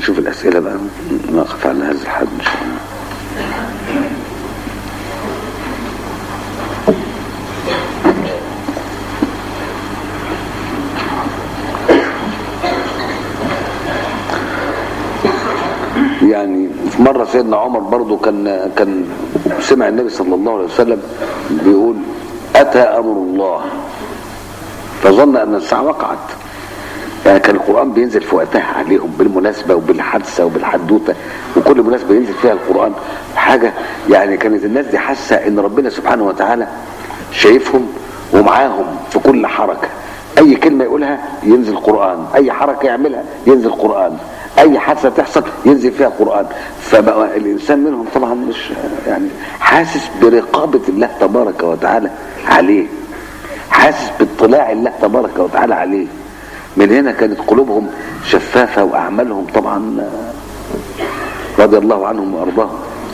نشوف الأسئلة بقى نقف على هذا الحد إن شاء الله يعني في مرة سيدنا عمر برضو كان كان سمع النبي صلى الله عليه وسلم بيقول أتى أمر الله فظن أن الساعة وقعت يعني كان القرآن بينزل في وقتها عليهم بالمناسبة وبالحادثة وبالحدوتة وكل مناسبة ينزل فيها القرآن حاجة يعني كانت الناس دي حاسة ان ربنا سبحانه وتعالى شايفهم ومعاهم في كل حركة اي كلمة يقولها ينزل قرآن اي حركة يعملها ينزل قرآن اي حادثة تحصل ينزل فيها قرآن فبقى الانسان منهم طبعا مش يعني حاسس برقابة الله تبارك وتعالى عليه حاسس باطلاع الله تبارك وتعالى عليه من هنا كانت قلوبهم شفافة وأعمالهم طبعا رضي الله عنهم وأرضاهم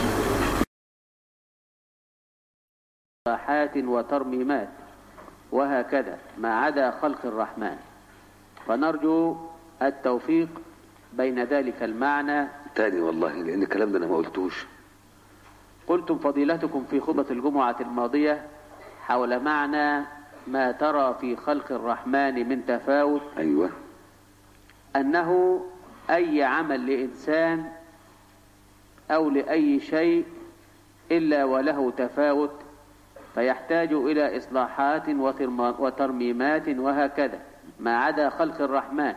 صاحات وترميمات وهكذا ما عدا خلق الرحمن فنرجو التوفيق بين ذلك المعنى تاني والله لأن الكلام ده أنا ما قلتوش قلتم فضيلتكم في خطبة الجمعة الماضية حول معنى ما ترى في خلق الرحمن من تفاوت أيوة أنه أي عمل لإنسان أو لأي شيء إلا وله تفاوت فيحتاج إلى إصلاحات وترم- وترميمات وهكذا ما عدا خلق الرحمن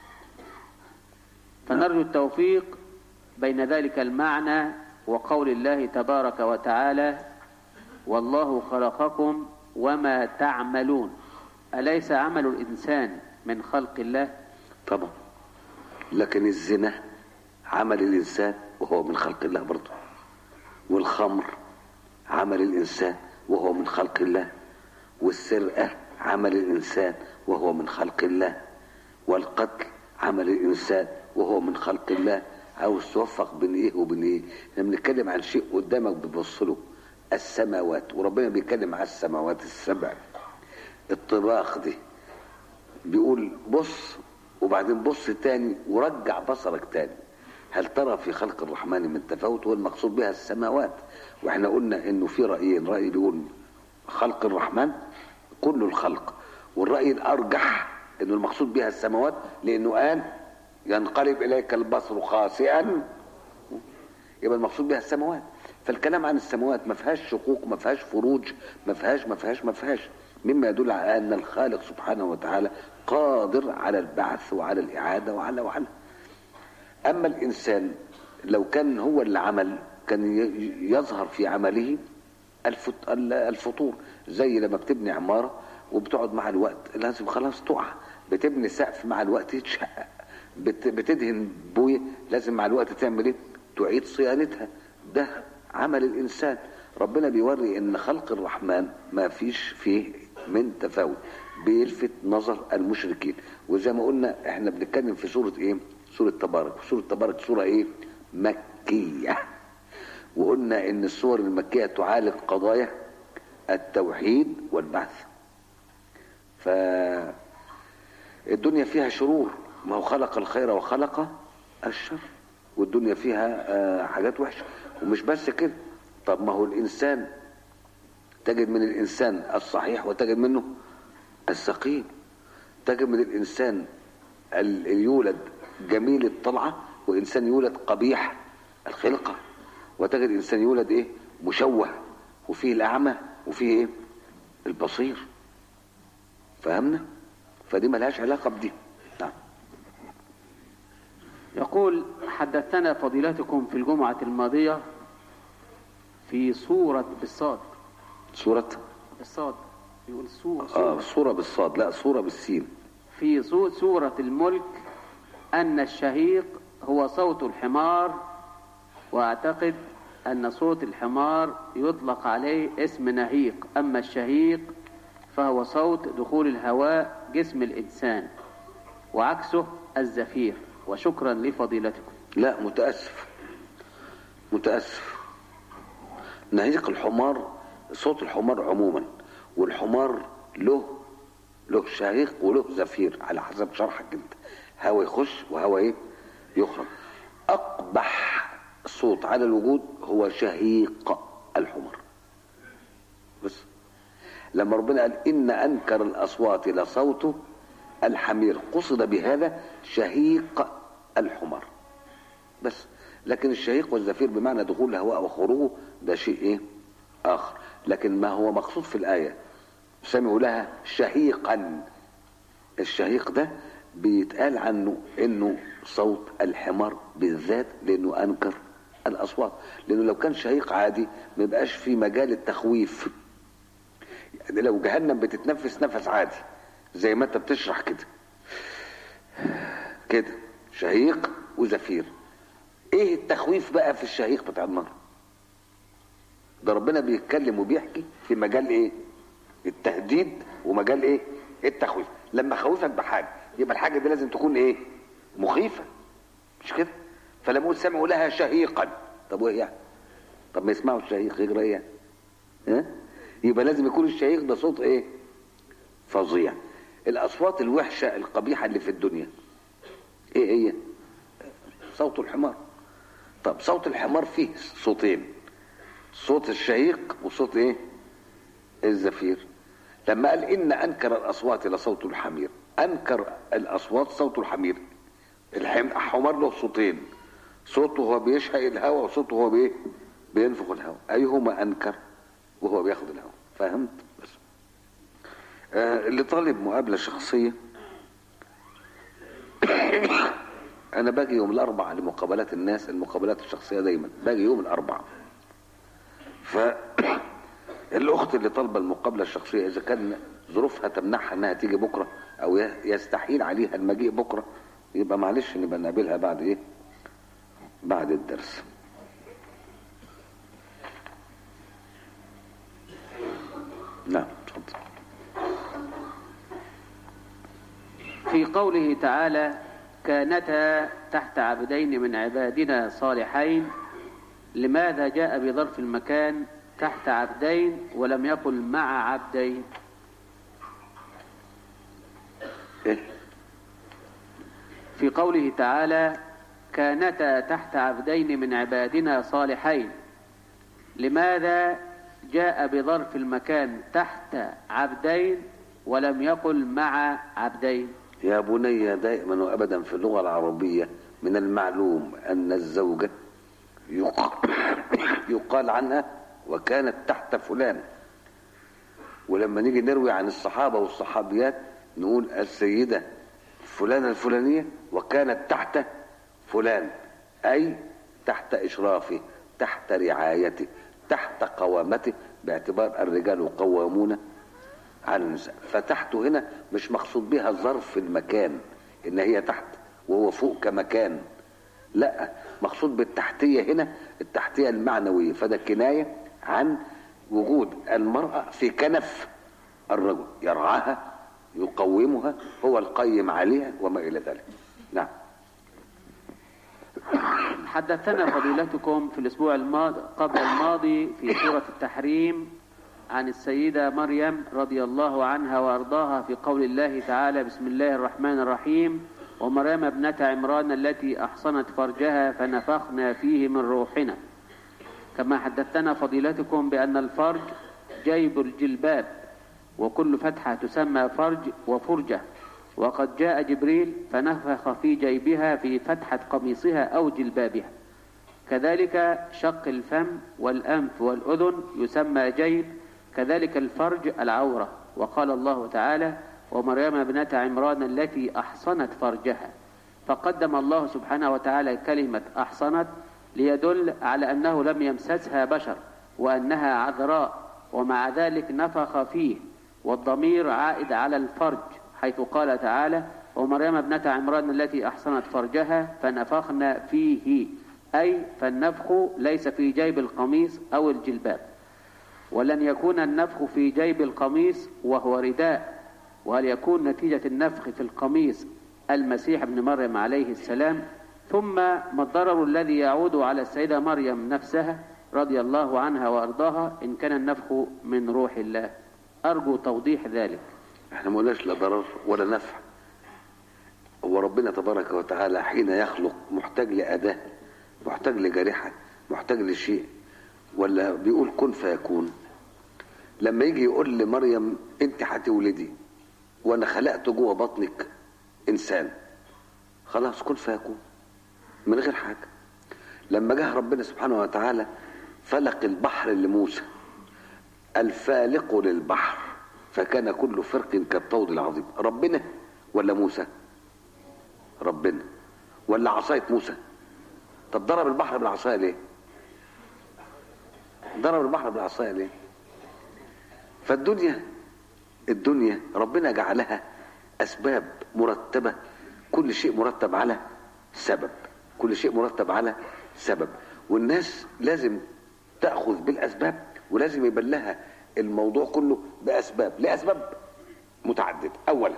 فنرجو التوفيق بين ذلك المعنى وقول الله تبارك وتعالى والله خلقكم وما تعملون أليس عمل الإنسان من خلق الله طبعا لكن الزنا عمل الإنسان وهو من خلق الله برضه والخمر عمل الإنسان وهو من خلق الله والسرقة عمل الإنسان وهو من خلق الله والقتل عمل الإنسان وهو من خلق الله عاوز توفق بين ايه وبين ايه احنا بنتكلم عن شيء قدامك بتبص له السماوات وربنا بيتكلم على السماوات السبع الطباخ دي بيقول بص وبعدين بص تاني ورجع بصرك تاني هل ترى في خلق الرحمن من تفاوت والمقصود بها السماوات واحنا قلنا انه في رايين راي بيقول خلق الرحمن كل الخلق والراي الارجح انه المقصود بها السماوات لانه قال ينقلب اليك البصر خاسئا يبقى المقصود بها السماوات فالكلام عن السماوات ما فيهاش شقوق ما فيهاش فروج ما فيهاش ما فيهاش ما فيهاش مما يدل على ان الخالق سبحانه وتعالى قادر على البعث وعلى الاعاده وعلى وعلى اما الانسان لو كان هو اللي عمل كان ي- يظهر في عمله الفت- ال- الفطور زي لما بتبني عماره وبتقعد مع الوقت لازم خلاص تقع بتبني سقف مع الوقت يتشقق بت- بتدهن بويه لازم مع الوقت تعمل ايه تعيد صيانتها ده عمل الانسان ربنا بيوري ان خلق الرحمن ما فيش فيه من تفاوت بيلفت نظر المشركين وزي ما قلنا احنا بنتكلم في سوره ايه سوره تبارك سوره تبارك سوره ايه مكيه وقلنا ان السور المكيه تعالج قضايا التوحيد والبعث ف الدنيا فيها شرور ما هو خلق الخير وخلق الشر والدنيا فيها آه، حاجات وحشه ومش بس كده طب ما هو الانسان تجد من الانسان الصحيح وتجد منه السقيم تجد من الانسان ال- يولد جميل الطلعه وانسان يولد قبيح الخلقه وتجد انسان يولد ايه مشوه وفيه الاعمى وفيه ايه البصير فهمنا فدي ملهاش علاقه بدي نعم يقول حدثنا فضيلتكم في الجمعة الماضية في سورة بالصاد سوره بالصاد يقول سورة, اه سورة صوره بالصاد لا صوره بالسين في سو- سورة الملك أن الشهيق هو صوت الحمار وأعتقد أن صوت الحمار يطلق عليه اسم نهيق أما الشهيق فهو صوت دخول الهواء جسم الإنسان وعكسه الزفير وشكرا لفضيلتكم لا متاسف متاسف نهيق الحمار صوت الحمار عموما والحمار له له شهيق وله زفير على حسب شرحك انت هوا يخش وهوا ايه يخرج أقبح صوت على الوجود هو شهيق الحمر بس لما ربنا قال إن أنكر الأصوات لصوت الحمير قصد بهذا شهيق الحمر بس لكن الشهيق والزفير بمعنى دخول الهواء وخروجه ده شيء ايه اخر لكن ما هو مقصود في الايه سمعوا لها شهيقا الشهيق ده بيتقال عنه انه صوت الحمار بالذات لانه انكر الاصوات لانه لو كان شهيق عادي ما يبقاش في مجال التخويف يعني لو جهنم بتتنفس نفس عادي زي ما انت بتشرح كده كده شهيق وزفير ايه التخويف بقى في الشهيق بتاع النار ده ربنا بيتكلم وبيحكي في مجال ايه التهديد ومجال ايه التخويف لما خوفك بحاجه يبقى الحاجه دي لازم تكون ايه مخيفه مش كده فلما يقول سمعوا لها شهيقا طب وايه يعني طب ما يسمعوا الشهيق يجرى ايه يعني ها يبقى لازم يكون الشهيق ده صوت ايه فظيع الاصوات الوحشه القبيحه اللي في الدنيا ايه هي صوت الحمار طب صوت الحمار فيه صوتين صوت الشهيق وصوت ايه الزفير لما قال ان انكر الاصوات لصوت الحمير انكر الاصوات صوت الحمير الحمار له صوتين صوته هو بيشهق الهواء وصوته هو بايه بينفخ الهواء ايهما انكر وهو بياخد الهواء فهمت بس آه اللي طالب مقابله شخصيه انا باجي يوم الاربعاء لمقابلات الناس المقابلات الشخصيه دايما باجي يوم الاربعاء فالاخت اللي طالبه المقابله الشخصيه اذا كان ظروفها تمنعها انها تيجي بكره او يستحيل عليها المجيء بكره يبقى معلش نبقى نقابلها بعد ايه بعد الدرس نعم اتفضل في قوله تعالى كانتا تحت عبدين من عبادنا صالحين لماذا جاء بظرف المكان تحت عبدين ولم يقل مع عبدين ايه في قوله تعالى كانتا تحت عبدين من عبادنا صالحين لماذا جاء بظرف المكان تحت عبدين ولم يقل مع عبدين يا بني دائما وابدا في اللغه العربيه من المعلوم ان الزوجه يقال عنها وكانت تحت فلان ولما نيجي نروي عن الصحابه والصحابيات نقول السيده فلانه الفلانيه وكانت تحت فلان اي تحت اشرافه تحت رعايته تحت قوامته باعتبار الرجال قوامون على النساء فتحت هنا مش مقصود بها ظرف المكان ان هي تحت وهو فوق كمكان لا مقصود بالتحتية هنا التحتية المعنوية فده كناية عن وجود المرأة في كنف الرجل يرعاها يقومها هو القيم عليها وما إلى ذلك نعم حدثنا فضيلتكم في الأسبوع الماضي قبل الماضي في سورة التحريم عن السيدة مريم رضي الله عنها وأرضاها في قول الله تعالى بسم الله الرحمن الرحيم ومريم ابنة عمران التي أحصنت فرجها فنفخنا فيه من روحنا كما حدثنا فضيلتكم بأن الفرج جيب الجلباب وكل فتحة تسمى فرج وفرجة وقد جاء جبريل فنفخ في جيبها في فتحة قميصها أو جلبابها كذلك شق الفم والأنف والأذن يسمى جيب كذلك الفرج العورة وقال الله تعالى ومريم ابنة عمران التي أحصنت فرجها فقدم الله سبحانه وتعالى كلمة أحصنت ليدل على أنه لم يمسسها بشر وأنها عذراء ومع ذلك نفخ فيه والضمير عائد على الفرج حيث قال تعالى ومريم ابنة عمران التي أحصنت فرجها فنفخنا فيه أي فالنفخ ليس في جيب القميص أو الجلباب ولن يكون النفخ في جيب القميص وهو رداء وهل يكون نتيجة النفخ في القميص المسيح ابن مريم عليه السلام ثم ما الضرر الذي يعود على السيدة مريم نفسها رضي الله عنها وأرضاها إن كان النفخ من روح الله أرجو توضيح ذلك احنا ما قلناش لا ضرر ولا نفع هو ربنا تبارك وتعالى حين يخلق محتاج لأداة محتاج لجارحة محتاج لشيء ولا بيقول كن فيكون لما يجي يقول لمريم انت هتولدي وانا خلقت جوه بطنك انسان خلاص كن فيكون من غير حاجه لما جه ربنا سبحانه وتعالى فلق البحر لموسى الفالق للبحر فكان كل فرق كالطود العظيم ربنا ولا موسى ربنا ولا عصايه موسى طب ضرب البحر بالعصايه ليه ضرب البحر بالعصايه ليه فالدنيا الدنيا ربنا جعلها اسباب مرتبه كل شيء مرتب على سبب كل شيء مرتب على سبب والناس لازم تاخذ بالاسباب ولازم يبان لها الموضوع كله باسباب لاسباب متعدده اولا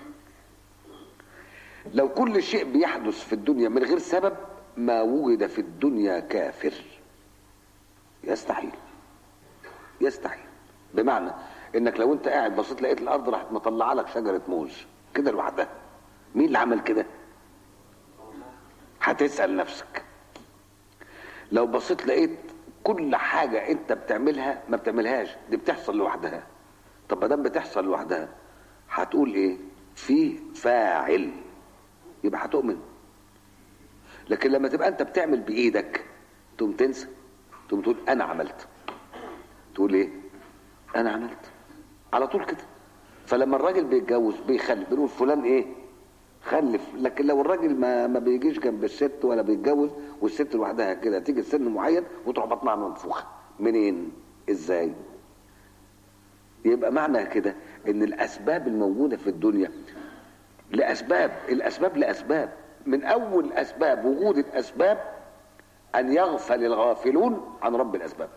لو كل شيء بيحدث في الدنيا من غير سبب ما وجد في الدنيا كافر يستحيل يستحيل بمعنى انك لو انت قاعد بصيت لقيت الارض راحت مطلعه لك شجره موز كده لوحدها مين اللي عمل كده هتسال نفسك لو بصيت لقيت كل حاجه انت بتعملها ما بتعملهاش دي بتحصل لوحدها طب ما دام بتحصل لوحدها هتقول ايه في فاعل يبقى هتؤمن لكن لما تبقى انت بتعمل بايدك تقوم تنسى تقوم تقول انا عملت تقول ايه انا عملت على طول كده فلما الراجل بيتجوز بيخلف بنقول فلان ايه خلف لكن لو الراجل ما ما بيجيش جنب الست ولا بيتجوز والست لوحدها كده تيجي سن معين وتروح بطنها منفوخه منين ازاي يبقى معنى كده ان الاسباب الموجوده في الدنيا لاسباب الاسباب لاسباب من اول اسباب وجود الاسباب ان يغفل الغافلون عن رب الاسباب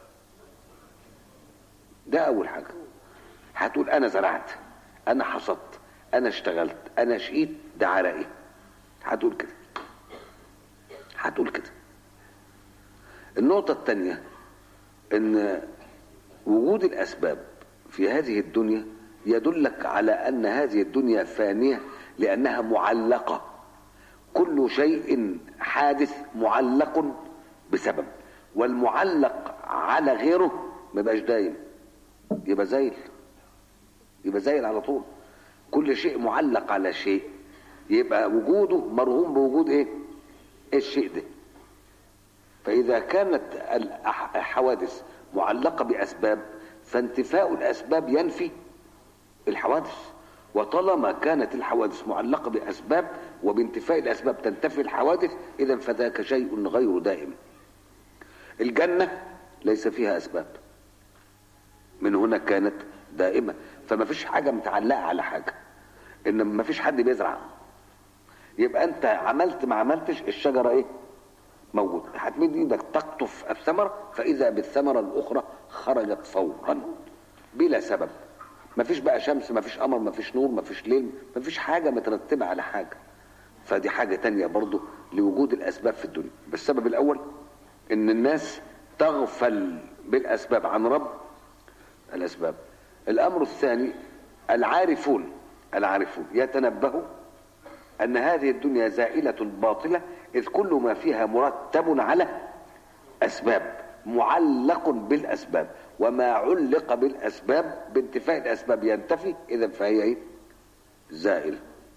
ده اول حاجه هتقول انا زرعت انا حصدت انا اشتغلت انا شقيت ده عرقي هتقول كده هتقول كده النقطة الثانية ان وجود الاسباب في هذه الدنيا يدلك على ان هذه الدنيا فانية لانها معلقة كل شيء حادث معلق بسبب والمعلق على غيره ما يبقاش دايم يبقى زايل يبقى زايل على طول كل شيء معلق على شيء يبقى وجوده مرهون بوجود ايه الشيء ده فاذا كانت الحوادث معلقه باسباب فانتفاء الاسباب ينفي الحوادث وطالما كانت الحوادث معلقه باسباب وبانتفاء الاسباب تنتفي الحوادث اذا فذاك شيء غير دائم الجنه ليس فيها اسباب من هنا كانت دائمه فما فيش حاجه متعلقه على حاجه ان ما فيش حد بيزرع يبقى انت عملت ما عملتش الشجره ايه موجود هتمد ايدك تقطف الثمره فاذا بالثمره الاخرى خرجت فورا بلا سبب ما فيش بقى شمس ما فيش قمر ما فيش نور ما فيش ليل ما فيش حاجه مترتبه على حاجه فدي حاجه تانية برضو لوجود الاسباب في الدنيا بالسبب الاول ان الناس تغفل بالاسباب عن رب الاسباب الامر الثاني العارفون العارفون يتنبهوا ان هذه الدنيا زائله باطله اذ كل ما فيها مرتب على اسباب معلق بالاسباب وما علق بالاسباب بانتفاء الاسباب ينتفي اذا فهي ايه زائل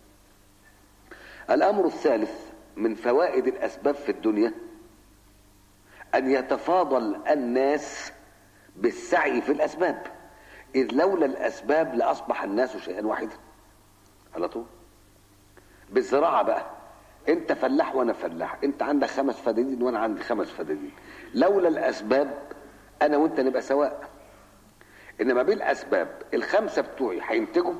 الامر الثالث من فوائد الاسباب في الدنيا ان يتفاضل الناس بالسعي في الاسباب إذ لولا الأسباب لأصبح الناس شيئا واحدا على طول بالزراعة بقى أنت فلاح وأنا فلاح أنت عندك خمس فدادين وأنا عندي خمس فدادين لولا الأسباب أنا وأنت نبقى سواء إنما بالأسباب الخمسة بتوعي هينتجوا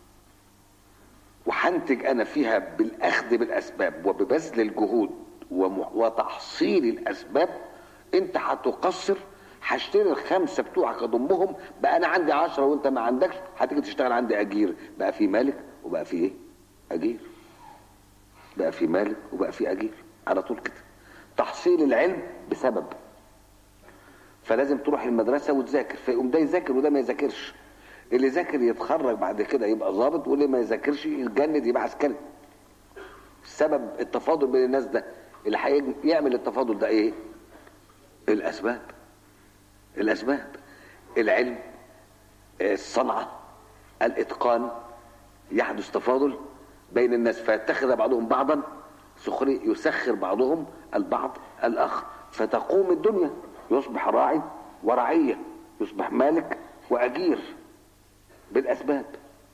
وهنتج أنا فيها بالأخذ بالأسباب وببذل الجهود وتحصيل الأسباب أنت هتقصر هشتري الخمسه بتوعك اضمهم بقى انا عندي عشرة وانت ما عندكش هتيجي تشتغل عندي اجير بقى في مالك وبقى في ايه اجير بقى في مالك وبقى في اجير على طول كده تحصيل العلم بسبب فلازم تروح المدرسه وتذاكر فيقوم ده يذاكر وده ما يذاكرش اللي ذاكر يتخرج بعد كده يبقى ظابط واللي ما يذاكرش يتجند يبقى عسكري سبب التفاضل بين الناس ده اللي هيعمل التفاضل ده ايه الاسباب الاسباب العلم الصنعه الاتقان يحدث تفاضل بين الناس فيتخذ بعضهم بعضا سخري يسخر بعضهم البعض الاخر فتقوم الدنيا يصبح راعي ورعيه يصبح مالك واجير بالاسباب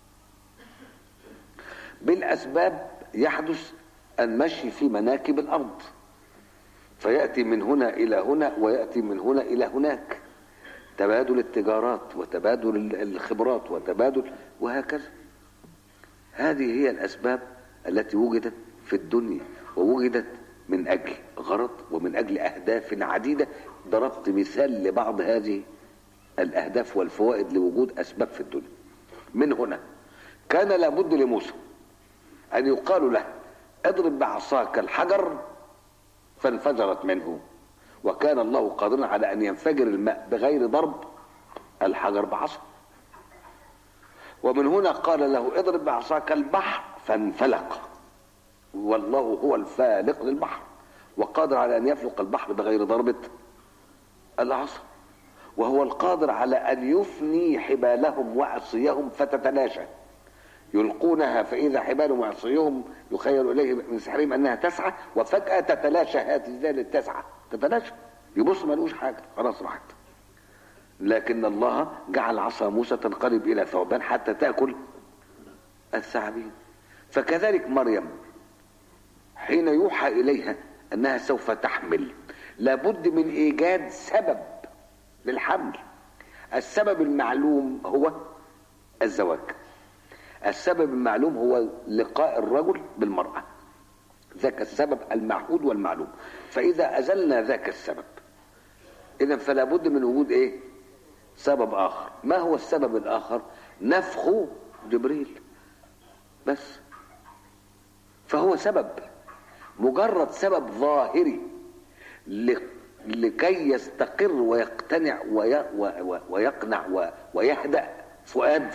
بالاسباب يحدث المشي في مناكب الارض فياتي من هنا الى هنا وياتي من هنا الى هناك تبادل التجارات وتبادل الخبرات وتبادل وهكذا هذه هي الاسباب التي وجدت في الدنيا ووجدت من اجل غرض ومن اجل اهداف عديده ضربت مثال لبعض هذه الاهداف والفوائد لوجود اسباب في الدنيا من هنا كان لابد لموسى ان يقال له اضرب بعصاك الحجر فانفجرت منه وكان الله قادرا على ان ينفجر الماء بغير ضرب الحجر بعصا ومن هنا قال له اضرب بعصاك البحر فانفلق والله هو الفالق للبحر وقادر على ان يفلق البحر بغير ضربه العصا وهو القادر على ان يفني حبالهم وعصيهم فتتلاشى يلقونها فاذا حبالهم وعصيهم يخيل اليه من سحرهم انها تسعى وفجاه تتلاشى هذه التسعه تتلاشى يبص ما لقوش حاجه خلاص راحت لكن الله جعل عصا موسى تنقلب الى ثعبان حتى تاكل الثعابين فكذلك مريم حين يوحى اليها انها سوف تحمل لابد من ايجاد سبب للحمل السبب المعلوم هو الزواج السبب المعلوم هو لقاء الرجل بالمرأة ذاك السبب المعهود والمعلوم فإذا أزلنا ذاك السبب إذا فلا بد من وجود إيه سبب آخر ما هو السبب الآخر نفخ جبريل بس فهو سبب مجرد سبب ظاهري لكي يستقر ويقتنع ويقنع ويهدأ فؤاد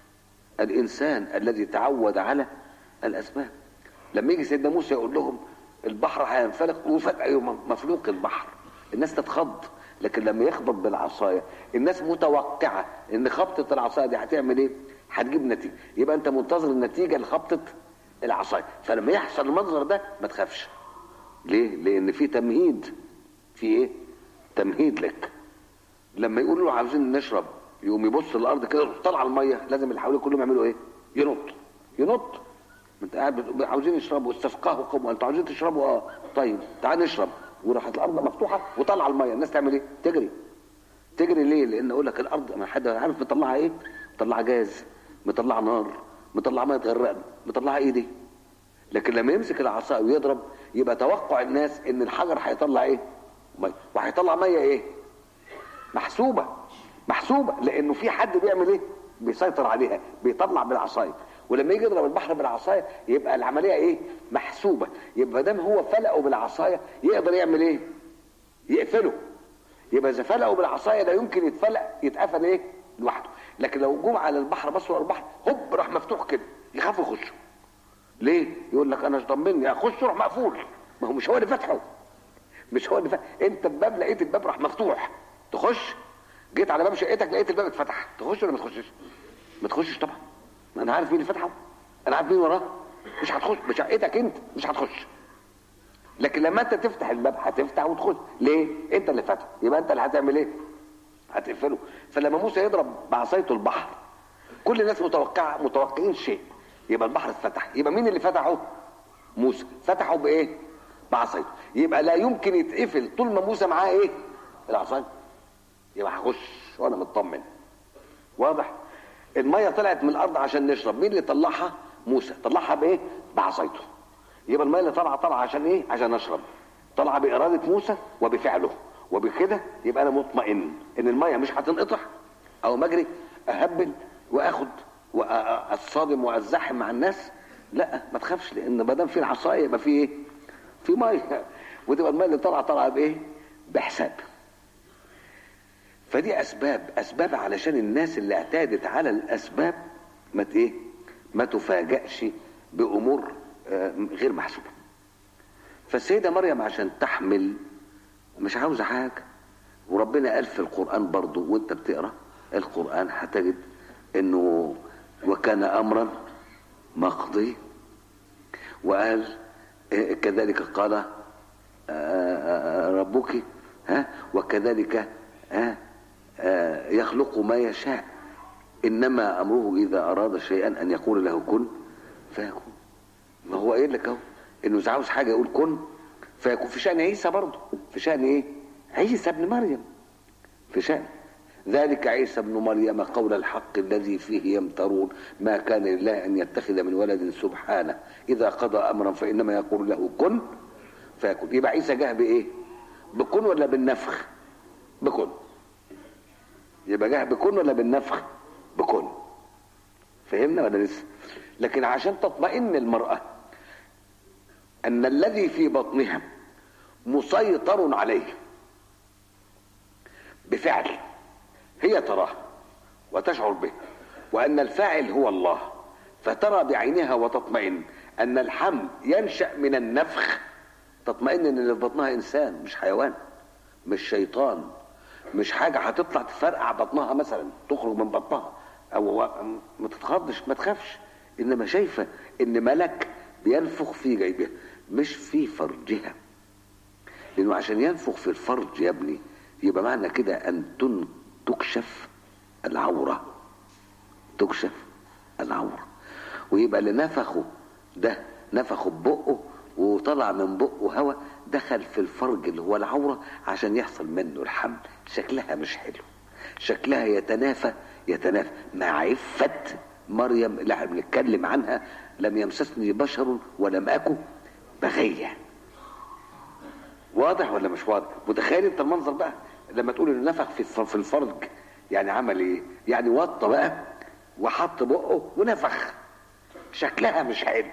الإنسان الذي تعود على الأسباب لما يجي سيدنا موسى يقول لهم البحر هينفلق وفجأة مفلوق البحر الناس تتخض لكن لما يخبط بالعصاية الناس متوقعة ان خبطة العصاية دي هتعمل ايه هتجيب نتيجة يبقى انت منتظر النتيجة لخبطة العصاية فلما يحصل المنظر ده ما تخافش ليه لان في تمهيد في ايه تمهيد لك لما يقولوا له عاوزين نشرب يقوم يبص الارض كده طلع الميه لازم اللي حواليه كلهم يعملوا ايه ينط ينط انت قاعد عاوزين يشربوا استسقاه قوم انتوا عاوزين تشربوا اه طيب تعال نشرب وراحت الارض مفتوحه وطلع الميه الناس تعمل ايه تجري تجري ليه لان اقول لك الارض ما حد عارف مطلعها ايه مطلعها جاز مطلعها نار مطلعها ميه تغرقنا مطلعها ايه دي لكن لما يمسك العصا ويضرب يبقى توقع الناس ان الحجر هيطلع ايه ميه وهيطلع ميه ايه محسوبه محسوبه لانه في حد بيعمل ايه بيسيطر عليها بيطلع بالعصايه ولما يجي يضرب البحر بالعصايه يبقى العمليه ايه محسوبه يبقى دام هو فلقه بالعصايه يقدر يعمل ايه يقفله يبقى اذا فلقه بالعصايه لا يمكن يتفلق يتقفل ايه لوحده لكن لو جم على البحر بصوا على البحر هوب راح مفتوح كده يخافوا يخشوا ليه يقول لك انا مش ضامني اخش روح مقفول ما هو مش هو اللي فاتحه مش هو اللي فاتح انت الباب لقيت الباب راح مفتوح تخش جيت على باب شقتك لقيت الباب اتفتح تخش ولا ما تخشش ما تخشش طبعا ما انا عارف مين اللي فتحه انا عارف مين وراه مش هتخش بشقتك انت مش هتخش لكن لما انت تفتح الباب هتفتح وتخش ليه انت اللي فاتحه يبقى انت اللي هتعمل ايه هتقفله فلما موسى يضرب بعصايته البحر كل الناس متوقعه متوقعين شيء يبقى البحر اتفتح يبقى مين اللي فتحه موسى فتحه بايه بعصايته يبقى لا يمكن يتقفل طول ما موسى معاه ايه العصايه يبقى هخش وانا مطمن واضح الميه طلعت من الارض عشان نشرب مين اللي طلعها موسى طلعها بايه بعصايته يبقى الميه اللي طالعه طالعه عشان ايه عشان اشرب طالعه باراده موسى وبفعله وبكده يبقى انا مطمئن ان الميه مش هتنقطع او مجري اهبل واخد واصطدم وازحم مع الناس لا ما تخافش لان ما دام في العصايه يبقى في ايه في ميه وتبقى الميه اللي طالعه طالعه بايه بحساب فدي اسباب اسباب علشان الناس اللي اعتادت على الاسباب ما ايه ما تفاجئش بامور غير محسوبه فالسيدة مريم عشان تحمل مش عاوزة حاجة وربنا قال في القرآن برضو وانت بتقرأ القرآن هتجد انه وكان امرا مقضي وقال إيه كذلك قال آه، آه، ربك ها وكذلك ها آه، يخلق ما يشاء انما امره اذا اراد شيئا ان يقول له كن فيكون ما هو قايل لك اهو انه اذا عاوز حاجه يقول كن فيكون في شان عيسى برضه في شان ايه عيسى ابن مريم في شان ذلك عيسى ابن مريم قول الحق الذي فيه يمترون ما كان لله ان يتخذ من ولد سبحانه اذا قضى امرا فانما يقول له كن فيكون يبقى عيسى جه بايه بكن ولا بالنفخ بكن يبقى جه بكن ولا بالنفخ بكن فهمنا ولا لسه لكن عشان تطمئن المرأة أن الذي في بطنها مسيطر عليه بفعل هي تراه وتشعر به وأن الفاعل هو الله فترى بعينها وتطمئن أن الحمل ينشأ من النفخ تطمئن أن اللي في بطنها إنسان مش حيوان مش شيطان مش حاجة هتطلع تفرقع بطنها مثلا تخرج من بطنها أو ما تتخضش ما تخافش إنما شايفة إن ملك بينفخ في جيبها مش في فرجها لأنه عشان ينفخ في الفرج يا ابني يبقى معنى كده أن تن تكشف العورة تكشف العورة ويبقى اللي نفخه ده نفخه ببقه وطلع من بقه هوا دخل في الفرج اللي هو العورة عشان يحصل منه الحمل شكلها مش حلو شكلها يتنافى يتنافى مع عفة مريم اللي احنا بنتكلم عنها لم يمسسني بشر ولم أكن بغية واضح ولا مش واضح متخيل انت المنظر بقى لما تقول انه نفخ في في الفرج يعني عمل ايه يعني وطى بقى وحط بقه ونفخ شكلها مش حلو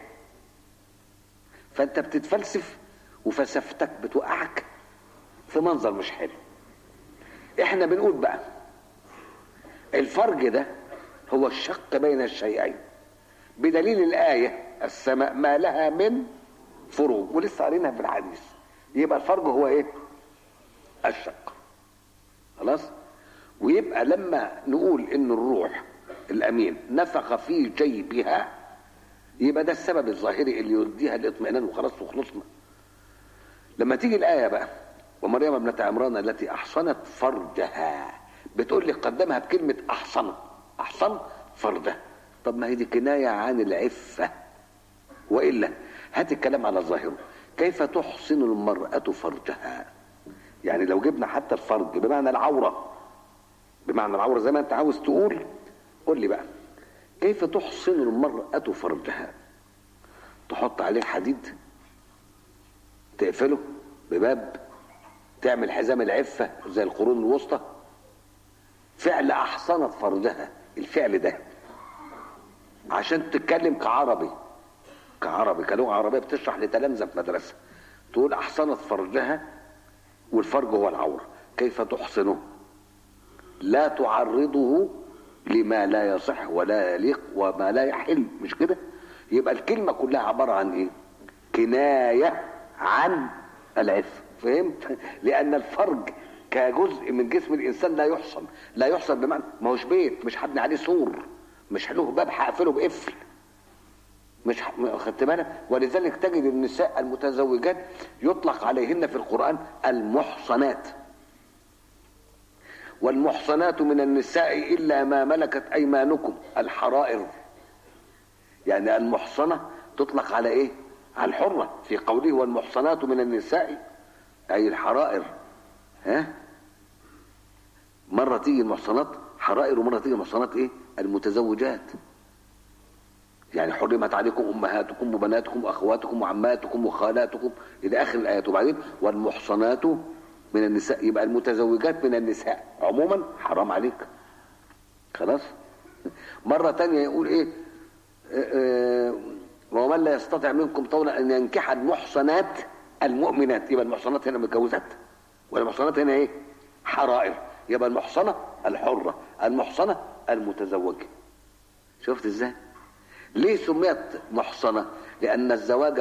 فانت بتتفلسف وفلسفتك بتوقعك في منظر مش حلو احنا بنقول بقى الفرج ده هو الشق بين الشيئين بدليل الآية السماء ما لها من فروج ولسه قارينها في الحديث يبقى الفرج هو ايه الشق خلاص ويبقى لما نقول ان الروح الامين نفخ في جيبها يبقى ده السبب الظاهري اللي يديها الاطمئنان وخلاص وخلصنا لما تيجي الايه بقى ومريم ابنة عمران التي احصنت فرجها بتقول لي قدمها بكلمه احصن احصن فرجها طب ما هي دي كنايه عن العفه والا هات الكلام على ظاهره كيف تحصن المراه فرجها يعني لو جبنا حتى الفرج بمعنى العوره بمعنى العوره زي ما انت عاوز تقول قول لي بقى كيف تحصن المرأة فرجها تحط عليه حديد تقفله بباب تعمل حزام العفة زي القرون الوسطى فعل أحصنت فرجها الفعل ده عشان تتكلم كعربي كعربي كلغة عربية بتشرح لتلامذة في مدرسة تقول أحصنت فرجها والفرج هو العورة كيف تحصنه لا تعرضه لما لا يصح ولا يليق وما لا يحل مش كده يبقى الكلمة كلها عبارة عن ايه كناية عن العف فهمت لأن الفرج كجزء من جسم الإنسان لا يحصن لا يحصن بمعنى ما هوش بيت مش هبني عليه سور مش له باب هقفله بقفل مش ح... خدت بالك ولذلك تجد النساء المتزوجات يطلق عليهن في القرآن المحصنات والمحصنات من النساء إلا ما ملكت أيمانكم الحرائر يعني المحصنة تطلق على إيه على الحرة في قوله والمحصنات من النساء أي الحرائر ها مرة تيجي المحصنات حرائر ومرة تيجي المحصنات إيه المتزوجات يعني حرمت عليكم أمهاتكم وبناتكم وأخواتكم وعماتكم وخالاتكم إلى آخر الآيات وبعدين والمحصنات من النساء يبقى المتزوجات من النساء عموما حرام عليك خلاص مرة تانية يقول ايه اه اه ومن لا يستطيع منكم طولا ان ينكح المحصنات المؤمنات يبقى المحصنات هنا متجوزات والمحصنات هنا ايه حرائر يبقى المحصنة الحرة المحصنة المتزوجة شفت ازاي ليه سميت محصنة لان الزواج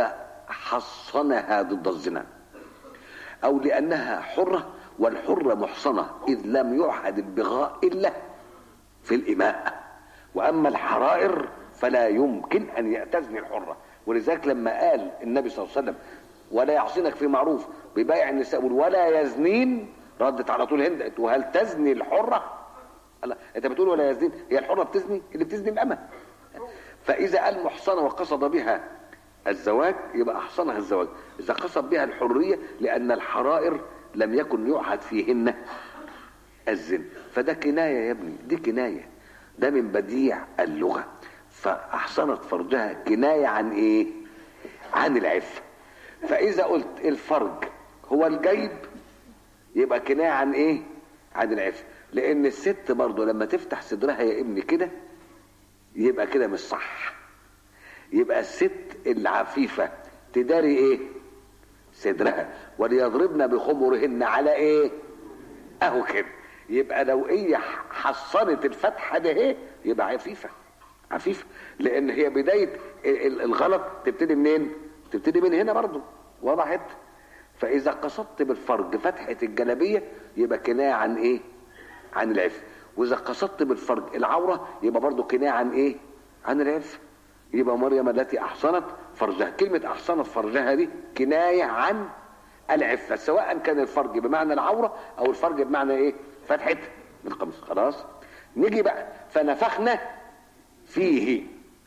حصنها ضد الزنا أو لأنها حرة والحرة محصنة إذ لم يعهد البغاء إلا في الإماء وأما الحرائر فلا يمكن أن يأتزن الحرة ولذلك لما قال النبي صلى الله عليه وسلم ولا يعصينك في معروف ببيع النساء ولا يزنين ردت على طول هند قالت وهل تزني الحرة لا انت بتقول ولا يزنين هي الحرة بتزني اللي بتزني الأمة فإذا قال محصنة وقصد بها الزواج يبقى أحصنها الزواج إذا قصد بها الحرية لأن الحرائر لم يكن يعهد فيهن الزنا فده كناية يا ابني دي كناية ده من بديع اللغة فأحصنت فرجها كناية عن إيه عن العفة فإذا قلت الفرج هو الجيب يبقى كناية عن إيه عن العفة لأن الست برضه لما تفتح صدرها يا ابني كده يبقى كده مش صح يبقى الست العفيفة تداري ايه صدرها وليضربن بخمرهن على ايه اهو كده يبقى لو هي حصنت الفتحة ده ايه يبقى عفيفة عفيفة لان هي بداية الغلط تبتدي منين تبتدي من هنا برضو وضحت فاذا قصدت بالفرج فتحة الجلبية يبقى كناية عن ايه عن العفة واذا قصدت بالفرج العورة يبقى برضو كناية عن ايه عن العفة يبقى مريم التي احصنت فرجها كلمة احصنت فرجها دي كناية عن العفة سواء كان الفرج بمعنى العورة او الفرج بمعنى ايه فتحة القميص خلاص نيجي بقى فنفخنا فيه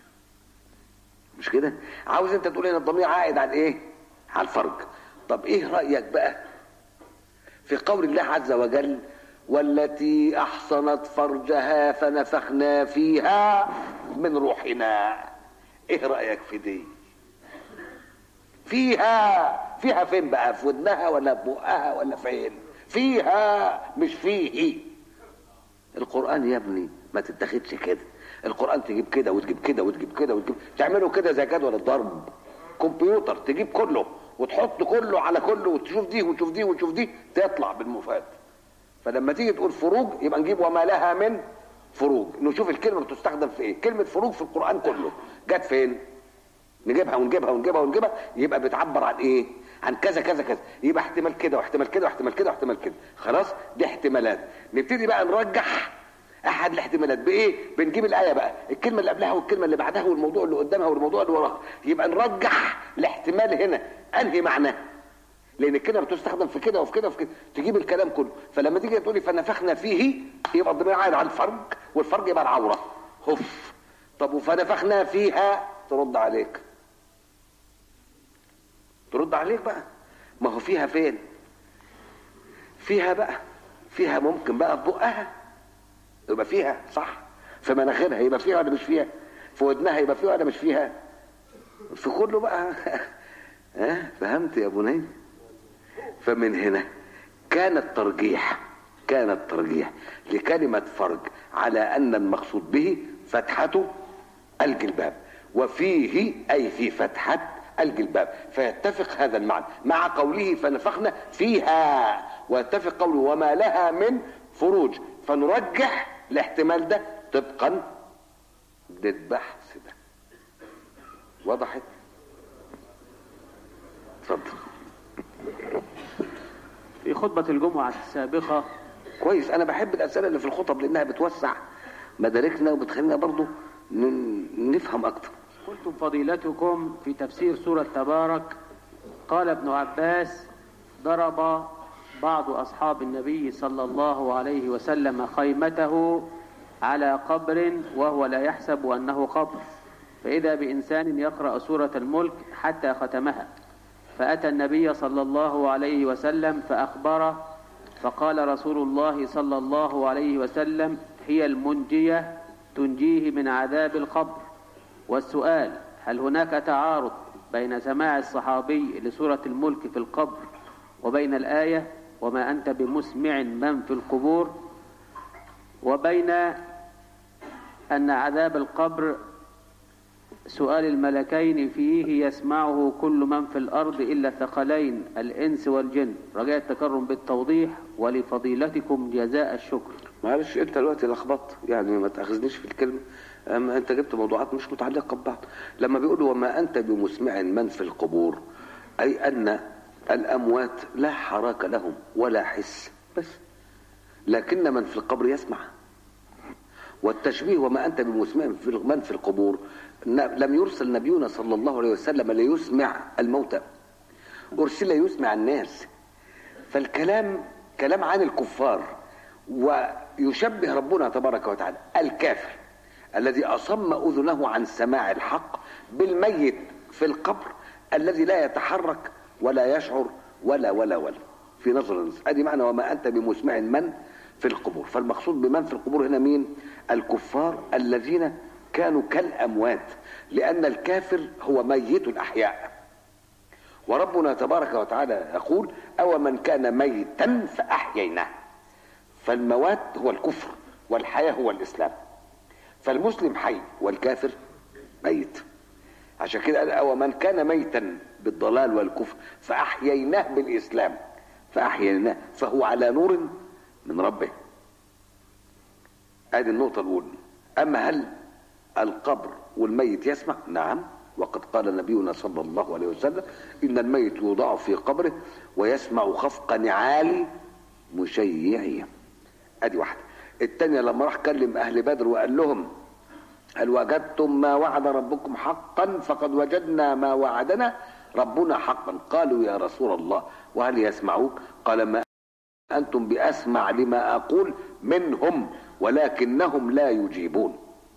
مش كده عاوز انت تقول ان الضمير عائد على ايه على الفرج طب ايه رأيك بقى في قول الله عز وجل والتي احصنت فرجها فنفخنا فيها من روحنا ايه رايك في دي فيها فيها فين بقى في ودنها ولا في بقها ولا فين فيها مش فيه القران يا ابني ما تتاخدش كده القران تجيب كده وتجيب كده وتجيب كده وتجيب تعمله كده زي جدول الضرب كمبيوتر تجيب كله وتحط كله على كله وتشوف دي وتشوف دي وتشوف دي تطلع بالمفاد فلما تيجي تقول فروج يبقى نجيب وما لها من فروج نشوف الكلمه بتستخدم في ايه كلمه فروج في القران كله جت فين نجيبها ونجيبها ونجيبها ونجيبها يبقى بتعبر عن ايه عن كذا كذا كذا يبقى احتمال كده واحتمال كده واحتمال كده واحتمال كده خلاص دي احتمالات نبتدي بقى نرجح احد الاحتمالات بايه بنجيب الايه بقى الكلمه اللي قبلها والكلمه اللي بعدها والموضوع اللي قدامها والموضوع اللي وراها يبقى نرجح الاحتمال هنا انهي معناه لان الكلمه بتستخدم في كده وفي كده وفي كده تجيب الكلام كله فلما تيجي تقولي فنفخنا فيه يبقى الضمير عائد على الفرج والفرج يبقى العوره هف طب وفنفخنا فيها ترد عليك ترد عليك بقى ما هو فيها فين فيها بقى فيها ممكن بقى في بقها يبقى فيها صح في مناخيرها يبقى فيها ولا مش فيها في ودنها يبقى فيها ولا مش فيها في كله بقى ها فهمت يا بني فمن هنا كان الترجيح كان الترجيح لكلمة فرج على أن المقصود به فتحة الجلباب وفيه أي في فتحة الجلباب فيتفق هذا المعنى مع قوله فنفخنا فيها ويتفق قوله وما لها من فروج فنرجح الاحتمال ده طبقا للبحث ده وضحت اتفضل في خطبة الجمعة السابقة كويس انا بحب الاسئله اللي في الخطب لانها بتوسع مداركنا وبتخلينا برضو ن- نفهم اكتر قلتم فضيلتكم في تفسير سورة تبارك قال ابن عباس ضرب بعض أصحاب النبي صلى الله عليه وسلم خيمته على قبر وهو لا يحسب أنه قبر فإذا بإنسان يقرأ سورة الملك حتى ختمها فأتى النبي صلى الله عليه وسلم فأخبره فقال رسول الله صلى الله عليه وسلم هي المنجية تنجيه من عذاب القبر والسؤال هل هناك تعارض بين سماع الصحابي لسورة الملك في القبر وبين الآية وما أنت بمسمع من في القبور وبين أن عذاب القبر سؤال الملكين فيه يسمعه كل من في الأرض إلا الثقلين الإنس والجن رجاء التكرم بالتوضيح ولفضيلتكم جزاء الشكر معلش انت دلوقتي لخبطت يعني ما تاخذنيش في الكلمه أما انت جبت موضوعات مش متعلقه ببعض لما بيقولوا وما انت بمسمع من في القبور اي ان الاموات لا حراك لهم ولا حس بس لكن من في القبر يسمع والتشبيه وما انت بمسمع في من في القبور لم يرسل نبينا صلى الله عليه وسلم ليسمع الموتى ارسل يسمع الناس فالكلام كلام عن الكفار ويشبه ربنا تبارك وتعالى الكافر الذي أصم أذنه عن سماع الحق بالميت في القبر الذي لا يتحرك ولا يشعر ولا ولا ولا في نظر الناس ادي معنى وما انت بمسمع من في القبور فالمقصود بمن في القبور هنا مين الكفار الذين كانوا كالاموات لان الكافر هو ميت الاحياء وربنا تبارك وتعالى يقول او من كان ميتا فاحييناه فالموات هو الكفر والحياه هو الاسلام فالمسلم حي والكافر ميت عشان كده قال او من كان ميتا بالضلال والكفر فاحييناه بالاسلام فاحييناه فهو على نور من ربه ادي النقطه الاولى اما هل القبر والميت يسمع نعم وقد قال نبينا صلى الله عليه وسلم ان الميت يوضع في قبره ويسمع خفق نعال مشيعيه ادي واحده الثانيه لما راح كلم اهل بدر وقال لهم هل وجدتم ما وعد ربكم حقا فقد وجدنا ما وعدنا ربنا حقا قالوا يا رسول الله وهل يسمعوك قال ما انتم باسمع لما اقول منهم ولكنهم لا يجيبون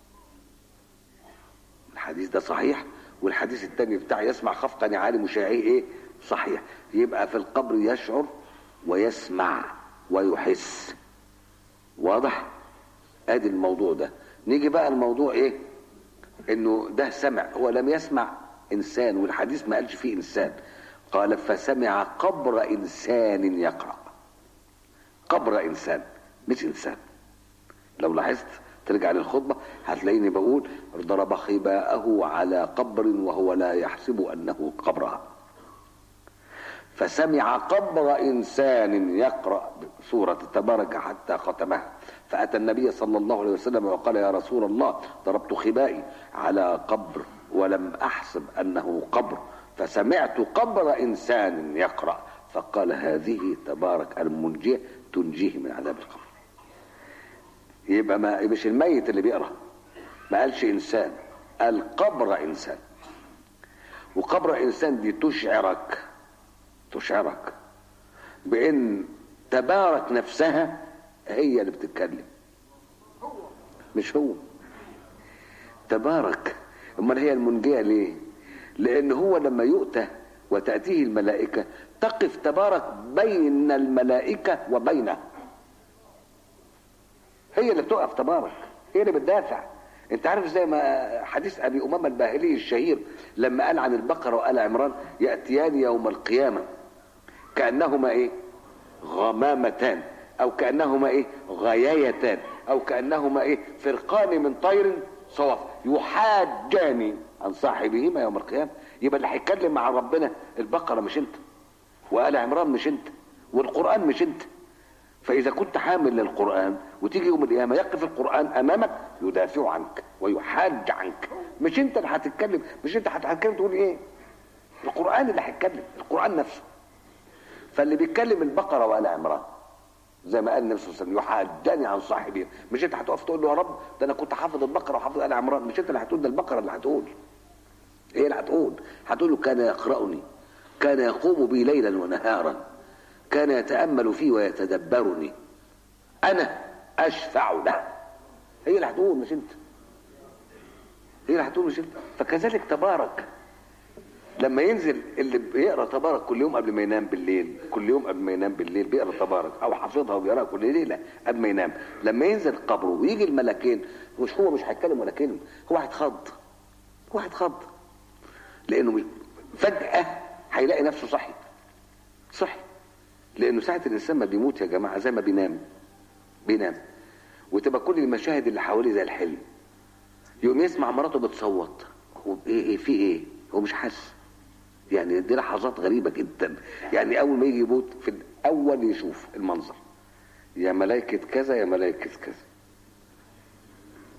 الحديث ده صحيح والحديث الثاني بتاع يسمع خفقا نعال مشاعيه ايه صحيح يبقى في القبر يشعر ويسمع ويحس واضح ادي الموضوع ده نيجي بقى الموضوع ايه انه ده سمع هو لم يسمع انسان والحديث ما قالش فيه انسان قال فسمع قبر انسان يقرا قبر انسان مش انسان لو لاحظت ترجع للخطبة هتلاقيني بقول ضرب خباءه على قبر وهو لا يحسب أنه قبرها فسمع قبر إنسان يقرأ سورة تبارك حتى ختمها فأتى النبي صلى الله عليه وسلم وقال يا رسول الله ضربت خبائي على قبر ولم أحسب أنه قبر فسمعت قبر إنسان يقرأ فقال هذه تبارك المنجية تنجيه من عذاب القبر يبقى ما مش الميت اللي بيقرا ما قالش انسان قال قبر انسان وقبر انسان دي تشعرك تشعرك بان تبارك نفسها هي اللي بتتكلم مش هو تبارك امال هي المنجيه ليه لان هو لما يؤتى وتاتيه الملائكه تقف تبارك بين الملائكه وبينه هي اللي بتقف تبارك هي اللي بتدافع انت عارف زي ما حديث ابي امامه الباهلي الشهير لما قال عن البقره وال عمران ياتيان يوم القيامه كانهما ايه غمامتان او كانهما ايه غيايتان او كانهما ايه فرقان من طير صواف يحاجان عن صاحبهما يوم القيامه يبقى اللي هيتكلم مع ربنا البقره مش انت وال عمران مش انت والقران مش انت فإذا كنت حامل للقرآن وتيجي يوم القيامة يقف القرآن أمامك يدافع عنك ويحاج عنك مش أنت اللي هتتكلم مش أنت هتتكلم تقول إيه القرآن اللي هيتكلم القرآن نفسه فاللي بيتكلم البقرة وآل عمران زي ما قال النبي صلى الله عليه وسلم يحاجاني عن صاحبي مش انت هتقف تقول له يا رب ده انا كنت حافظ البقره وحافظ ال عمران مش انت اللي هتقول ده البقره اللي هتقول هي اللي هتقول هتقول له كان يقرأني كان يقوم بي ليلا ونهارا كان يتأمل فيه ويتدبرني أنا أشفع له هي اللي هتقول مش أنت هي اللي هتقول مش أنت فكذلك تبارك لما ينزل اللي بيقرا تبارك كل يوم قبل ما ينام بالليل كل يوم قبل ما ينام بالليل بيقرا تبارك او حافظها وبيقراها كل ليله قبل ما ينام لما ينزل قبره ويجي الملكين مش هو مش هيتكلم ولا كلمه هو هيتخض هو هيتخض لانه فجاه هيلاقي نفسه صحي صحي لانه ساعه الانسان ما بيموت يا جماعه زي ما بينام بينام وتبقى كل المشاهد اللي حواليه زي الحلم يقوم يسمع مراته بتصوت هو ايه ايه في ايه هو مش حاسس يعني دي لحظات غريبه جدا يعني اول ما يجي يموت في الاول يشوف المنظر يا ملائكه كذا يا ملائكه كذا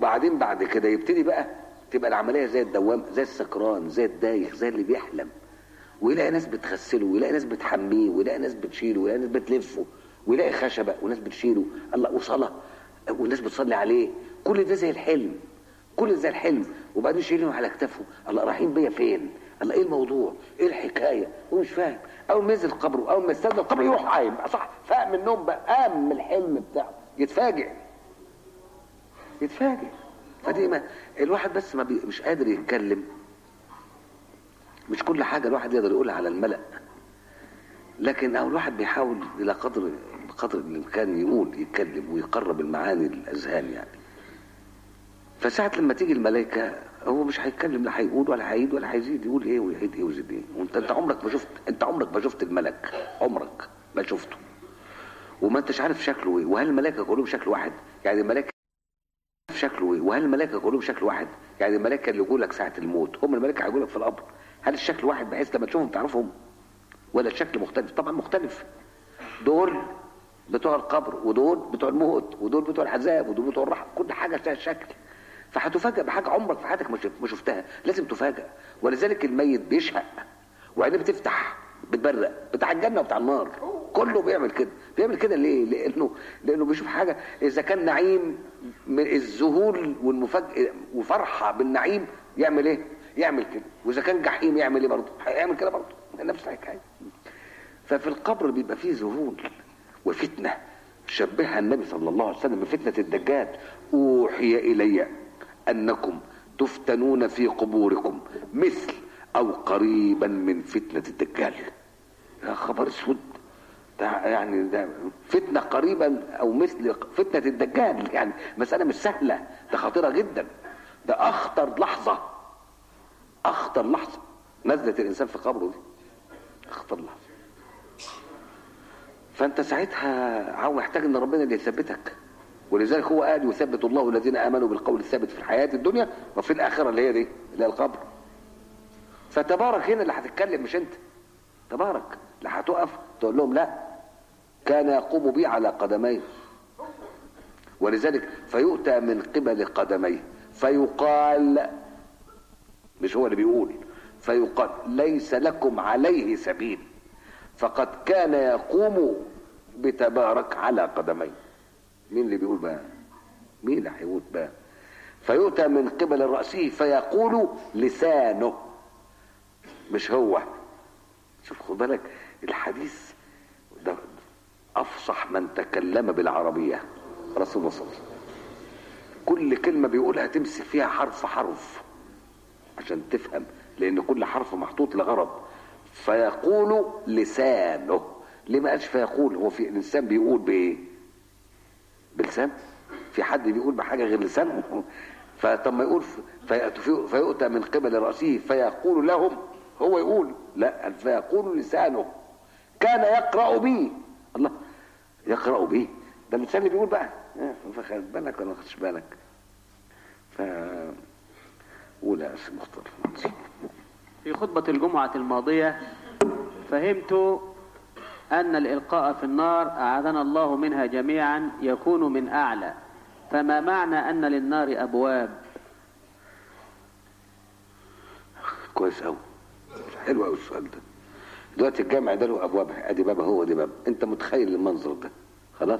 وبعدين بعد كده يبتدي بقى تبقى العمليه زي الدوام زي السكران زي الدايخ زي اللي بيحلم ويلاقي ناس بتغسله ويلاقي ناس بتحميه ويلاقي ناس بتشيله ويلاقي ناس بتلفه ويلاقي خشبه وناس بتشيله الله وصلاه والناس بتصلي عليه كل ده زي الحلم كل ده زي الحلم وبعدين شايلينه على اكتافه الله رايحين بيا فين الله ايه الموضوع ايه الحكايه هو مش فاهم اول ما ينزل قبره اول ما يستنى القبر يروح قايم بقى صح فاهم من النوم بقى قام من الحلم بتاعه يتفاجئ يتفاجئ فدي ما الواحد بس ما بي مش قادر يتكلم مش كل حاجه الواحد يقدر يقولها على الملأ لكن او الواحد بيحاول الى قدر بقدر الامكان يقول يتكلم ويقرب المعاني للاذهان يعني فساعة لما تيجي الملائكة هو مش هيتكلم لا هيقول ولا هيعيد ولا هيزيد يقول ايه ويعيد ايه ويزيد ايه وانت انت عمرك ما شفت انت عمرك ما شفت الملك عمرك ما شفته وما انتش عارف شكله ايه وهل الملائكة كلهم شكل واحد يعني الملائكة شكله ايه وهل الملائكة كلهم شكل واحد يعني الملائكة اللي يقول لك ساعة الموت هم الملائكة هيقول لك في القبر هل الشكل واحد بحيث لما تشوفهم تعرفهم ولا الشكل مختلف طبعا مختلف دول بتوع القبر ودول بتوع الموت ودول بتوع العذاب ودول بتوع الرحمة كل حاجة فيها شكل فهتفاجئ بحاجة عمرك في حياتك ما شفتها لازم تفاجئ ولذلك الميت بيشهق وعينيه بتفتح بتبرق بتاع الجنة وبتاع النار كله بيعمل كده بيعمل كده ليه لانه لانه بيشوف حاجة اذا كان نعيم من الذهول والمفاجأة وفرحة بالنعيم يعمل ايه يعمل كده واذا كان جحيم يعمل ايه برضه هيعمل كده برضه نفس الحكايه ففي القبر بيبقى فيه ذهول وفتنه شبهها النبي صلى الله عليه وسلم بفتنه الدجال اوحي الي انكم تفتنون في قبوركم مثل او قريبا من فتنه الدجال يا خبر اسود ده يعني ده فتنه قريبا او مثل فتنه الدجال يعني مساله مش سهله ده خطيره جدا ده اخطر لحظه اخطر لحظه نزلت الانسان في قبره دي اخطر لحظه فانت ساعتها عاو محتاج ان ربنا اللي يثبتك ولذلك هو قال يثبت الله الذين امنوا بالقول الثابت في الحياه الدنيا وفي الاخره اللي هي دي اللي هي القبر فتبارك هنا اللي هتتكلم مش انت تبارك اللي هتقف تقول لهم لا كان يقوم بي على قدميه ولذلك فيؤتى من قبل قدميه فيقال مش هو اللي بيقول فيقال ليس لكم عليه سبيل فقد كان يقوم بتبارك على قدميه مين اللي بيقول بقى مين اللي هيقول بقى فيؤتى من قبل رأسه فيقول لسانه مش هو شوف خد بالك الحديث ده افصح من تكلم بالعربيه رسول الله صلى الله عليه وسلم كل كلمه بيقولها تمسك فيها حرف حرف عشان تفهم لان كل حرف محطوط لغرض فيقول لسانه ليه ما قالش فيقول هو في الانسان بيقول بايه بلسان في حد بيقول بحاجه غير لسانه فطب ما يقول فيؤتى من قبل راسه فيقول لهم هو يقول لا فيقول لسانه كان يقرا بي الله يقرا بي ده اللسان اللي بيقول بقى فخد بالك ولا ما خدش بالك ف قول يا أخي مختار في خطبة الجمعة الماضية فهمت أن الإلقاء في النار أعاذنا الله منها جميعا يكون من أعلى فما معنى أن للنار أبواب كويس قوي حلو قوي السؤال ده دلوقتي الجامع ده له ابواب ادي باب هو دي باب انت متخيل المنظر ده خلاص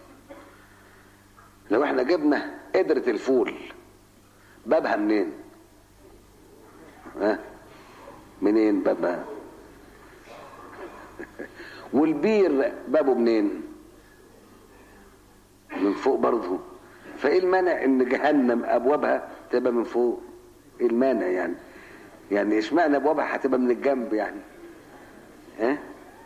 لو احنا جبنا قدرة الفول بابها منين ها منين بابها والبير بابه منين من فوق برضه فايه المانع ان جهنم ابوابها تبقى من فوق ايه المانع يعني يعني اشمعنى ابوابها هتبقى من الجنب يعني ها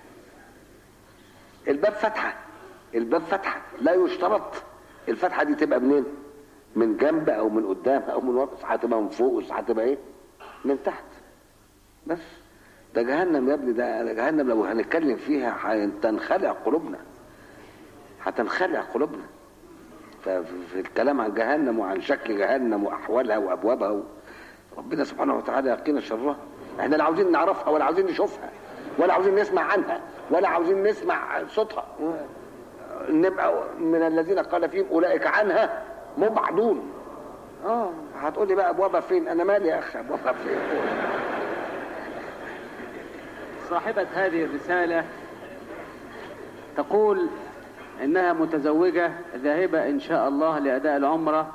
الباب فتحه الباب فتحه لا يشترط الفتحه دي تبقى منين من جنب او من قدام او من ورا هتبقى من فوق هتبقى ايه من تحت بس ده جهنم يا ابني ده ده جهنم لو هنتكلم فيها هتنخلع قلوبنا هتنخلع قلوبنا ففي الكلام عن جهنم وعن شكل جهنم واحوالها وابوابها و... ربنا سبحانه وتعالى يقينا شرها احنا لا عاوزين نعرفها ولا عاوزين نشوفها ولا عاوزين نسمع عنها ولا عاوزين نسمع صوتها نبقى من الذين قال فيهم اولئك عنها مبعدون اه هتقول لي بقى ابوابها فين انا مالي يا اخي ابوابها فين صاحبة هذه الرسالة تقول إنها متزوجة ذاهبة إن شاء الله لأداء العمرة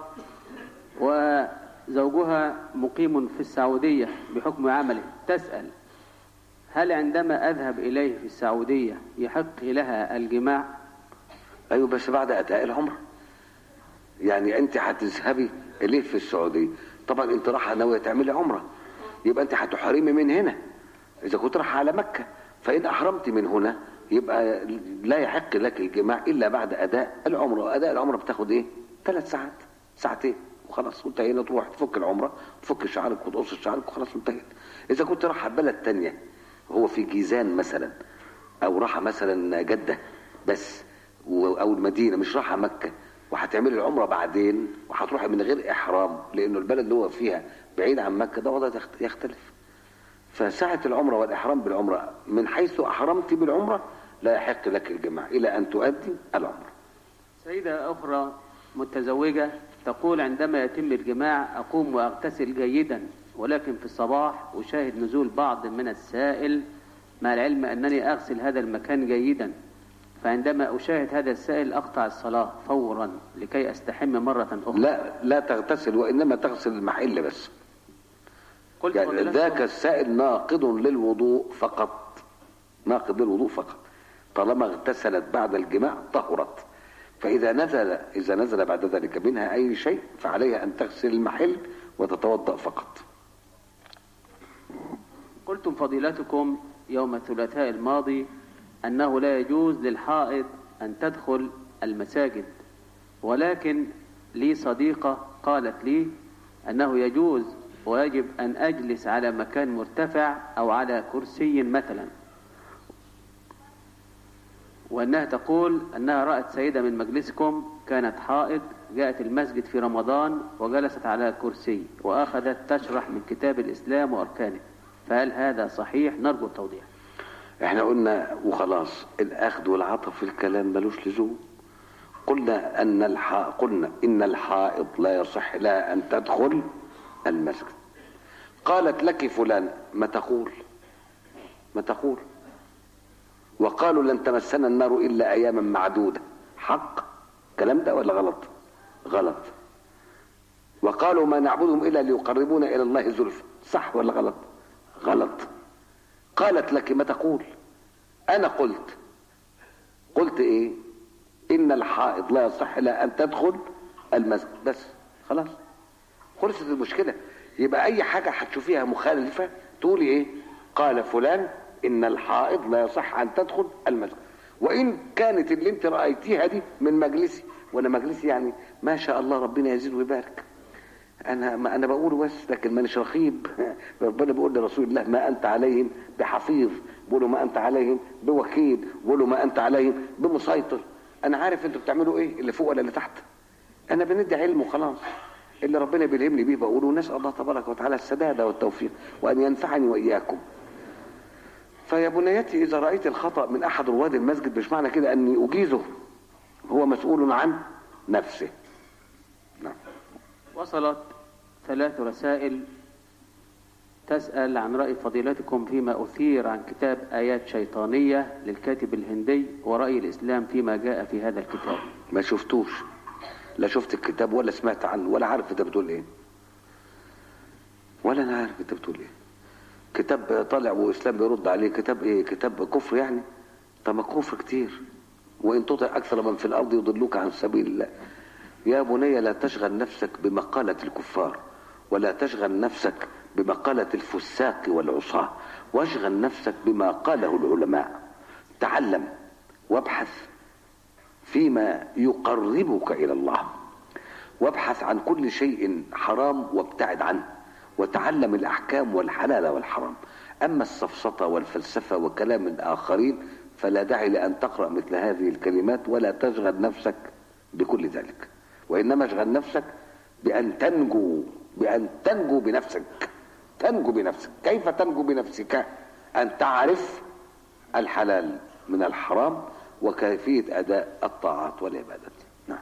وزوجها مقيم في السعودية بحكم عمله تسأل هل عندما أذهب إليه في السعودية يحق لها الجماع ايوه بس بعد اداء العمره يعني انت هتذهبي اليه في السعوديه طبعا انت رايحه ناويه تعملي عمره يبقى انت هتحرمي من هنا اذا كنت رايحه على مكه فان احرمت من هنا يبقى لا يحق لك الجماع الا بعد اداء العمره واداء العمره بتاخد ايه ثلاث ساعات ساعتين وخلاص وانتهينا تروح تفك العمره تفك شعرك وتقص شعرك وخلاص انتهت اذا كنت رايحه بلد تانية هو في جيزان مثلا او رايحه مثلا جده بس و- او المدينه مش رايحه مكه وهتعملي العمره بعدين وهتروحي من غير احرام لانه البلد اللي هو فيها بعيد عن مكه ده وضع يخت- يختلف فساعة العمرة والإحرام بالعمرة من حيث أحرمت بالعمرة لا يحق لك الجماع إلى أن تؤدي العمرة سيدة أخرى متزوجة تقول عندما يتم الجماع أقوم وأغتسل جيدا ولكن في الصباح أشاهد نزول بعض من السائل مع العلم أنني أغسل هذا المكان جيدا فعندما أشاهد هذا السائل أقطع الصلاة فورا لكي أستحم مرة أخرى لا لا تغتسل وإنما تغسل المحل بس قلت يعني فضيلتكم- ذاك السائل ناقض للوضوء فقط ناقض للوضوء فقط طالما اغتسلت بعد الجماع طهرت فإذا نزل إذا نزل بعد ذلك منها أي شيء فعليها أن تغسل المحل وتتوضأ فقط قلتم فضيلتكم يوم الثلاثاء الماضي أنه لا يجوز للحائض أن تدخل المساجد ولكن لي صديقة قالت لي أنه يجوز ويجب أن أجلس على مكان مرتفع أو على كرسي مثلا وأنها تقول أنها رأت سيدة من مجلسكم كانت حائض جاءت المسجد في رمضان وجلست على كرسي وأخذت تشرح من كتاب الإسلام وأركانه فهل هذا صحيح نرجو التوضيح احنا قلنا وخلاص الاخذ والعطف في الكلام ملوش لزوم قلنا ان الح... قلنا ان الحائض لا يصح لها ان تدخل المسجد قالت لك فلان ما تقول ما تقول وقالوا لن تمسنا النار الا اياما معدوده حق كلام ده ولا غلط غلط وقالوا ما نعبدهم الا ليقربونا الى الله زلفى صح ولا غلط غلط قالت لك ما تقول انا قلت قلت ايه ان الحائض لا يصح لها ان تدخل المسجد بس خلاص خلصت المشكله يبقى اي حاجه هتشوفيها مخالفه تقولي ايه قال فلان ان الحائض لا يصح ان تدخل المسجد وان كانت اللي انت رايتيها دي من مجلسي وانا مجلسي يعني ما شاء الله ربنا يزيد ويبارك انا ما انا بقوله بس لكن مانيش رقيب ربنا بيقول لرسول الله ما انت عليهم بحفيظ بيقولوا ما انت عليهم بوكيل بيقولوا ما انت عليهم بمسيطر انا عارف انتوا بتعملوا ايه اللي فوق ولا اللي تحت انا بندي علم وخلاص اللي ربنا بيلهمني بيه بقوله ونسال الله تبارك وتعالى السداد والتوفيق وان ينفعني واياكم فيا بنيتي اذا رايت الخطا من احد رواد المسجد مش معنى كده اني اجيزه هو مسؤول عن نفسه نعم وصلت ثلاث رسائل تسأل عن رأي فضيلتكم فيما أثير عن كتاب آيات شيطانية للكاتب الهندي ورأي الإسلام فيما جاء في هذا الكتاب ما شفتوش لا شفت الكتاب ولا سمعت عنه ولا عارف انت بتقول ايه ولا انا عارف انت بتقول ايه كتاب طالع واسلام بيرد عليه كتاب ايه كتاب كفر يعني طب ما كفر كتير وان تطع اكثر من في الارض يضلوك عن سبيل الله يا بني لا تشغل نفسك بمقالة الكفار ولا تشغل نفسك بمقالة الفساق والعصاة واشغل نفسك بما قاله العلماء تعلم وابحث فيما يقربك الى الله وابحث عن كل شيء حرام وابتعد عنه وتعلم الاحكام والحلال والحرام اما السفسطه والفلسفه وكلام الاخرين فلا داعي لان تقرا مثل هذه الكلمات ولا تشغل نفسك بكل ذلك وانما اشغل نفسك بان تنجو بان تنجو بنفسك تنجو بنفسك كيف تنجو بنفسك ان تعرف الحلال من الحرام وكيفيه اداء الطاعات والعبادات نعم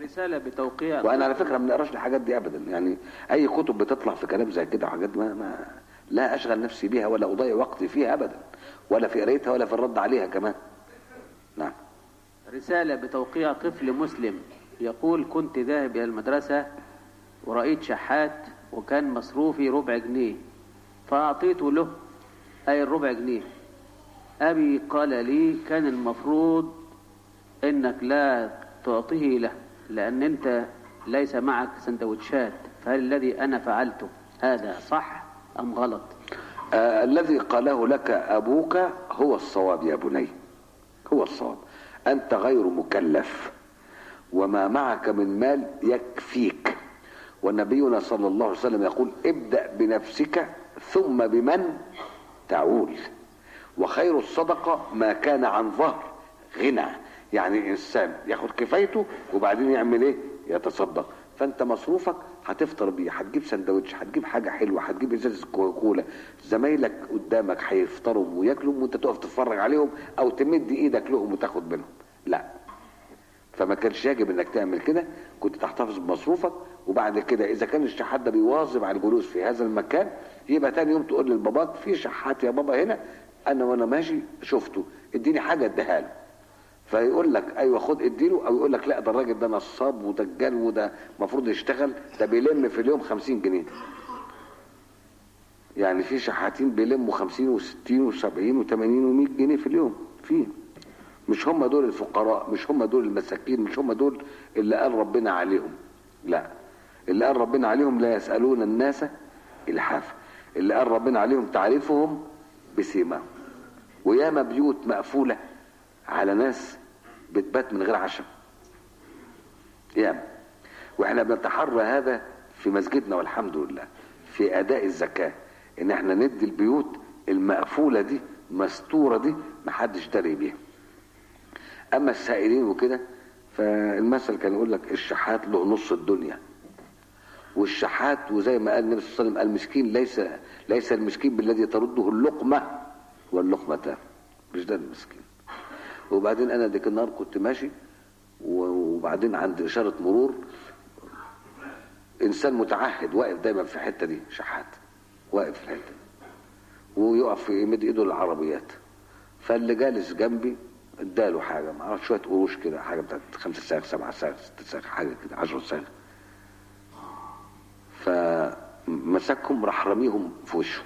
رسالة بتوقيع وانا على فكره ما بنقراش الحاجات دي ابدا يعني اي كتب بتطلع في كلام زي كده حاجات ما, ما لا اشغل نفسي بيها ولا اضيع وقتي فيها ابدا ولا في قرايتها ولا في الرد عليها كمان نعم رسالة بتوقيع طفل مسلم يقول كنت ذاهب إلى المدرسة ورأيت شحات وكان مصروفي ربع جنيه فأعطيت له أي الربع جنيه أبي قال لي كان المفروض إنك لا تعطيه له لأن أنت ليس معك سندوتشات فهل الذي أنا فعلته هذا صح أم غلط آه الذي قاله لك ابوك هو الصواب يا بني هو الصواب انت غير مكلف وما معك من مال يكفيك ونبينا صلى الله عليه وسلم يقول ابدا بنفسك ثم بمن تعول وخير الصدقه ما كان عن ظهر غنى يعني انسان ياخد كفايته وبعدين يعمل ايه يتصدق فانت مصروفك هتفطر بيه هتجيب سندوتش هتجيب حاجه حلوه هتجيب ازازه كوكولا زمايلك قدامك هيفطروا وياكلوا وانت تقف تتفرج عليهم او تمد ايدك لهم وتاخد منهم لا فما كانش يجب انك تعمل كده كنت تحتفظ بمصروفك وبعد كده اذا كان الشحات ده بيواظب على الجلوس في هذا المكان يبقى تاني يوم تقول لباباك في شحات يا بابا هنا انا وانا ماشي شفته اديني حاجه اديها له فيقول لك ايوه خد اديله او يقول لك لا ده الراجل ده نصاب ودجال وده المفروض يشتغل ده بيلم في اليوم 50 جنيه يعني في شحاتين بيلموا 50 و60 و70 و80 و100 جنيه في اليوم في مش هم دول الفقراء مش هم دول المساكين مش هم دول اللي قال ربنا عليهم لا اللي قال ربنا عليهم لا يسألون الناس الحافة اللي قال ربنا عليهم تعرفهم بسيماهم وياما بيوت مقفولة على ناس بتبات من غير عشاء ياما واحنا بنتحرى هذا في مسجدنا والحمد لله في اداء الزكاه ان احنا ندي البيوت المقفوله دي مستوره دي محدش داري بيها اما السائلين وكده فالمثل كان يقول لك الشحات له نص الدنيا والشحات وزي ما قال النبي صلى الله عليه وسلم المسكين ليس ليس المسكين بالذي ترده اللقمه واللقمتان مش ده المسكين وبعدين انا ديك النهار كنت ماشي وبعدين عند اشاره مرور انسان متعهد واقف دايما في الحته دي شحات واقف في الحته دي ويقف يمد ايده للعربيات فاللي جالس جنبي اداله حاجه ما اعرفش شويه قروش كده حاجه بتاعت خمسة ساغ سبعة ساغ ستة ساغ حاجه كده 10 ساغ فمسكهم راح رميهم في وشه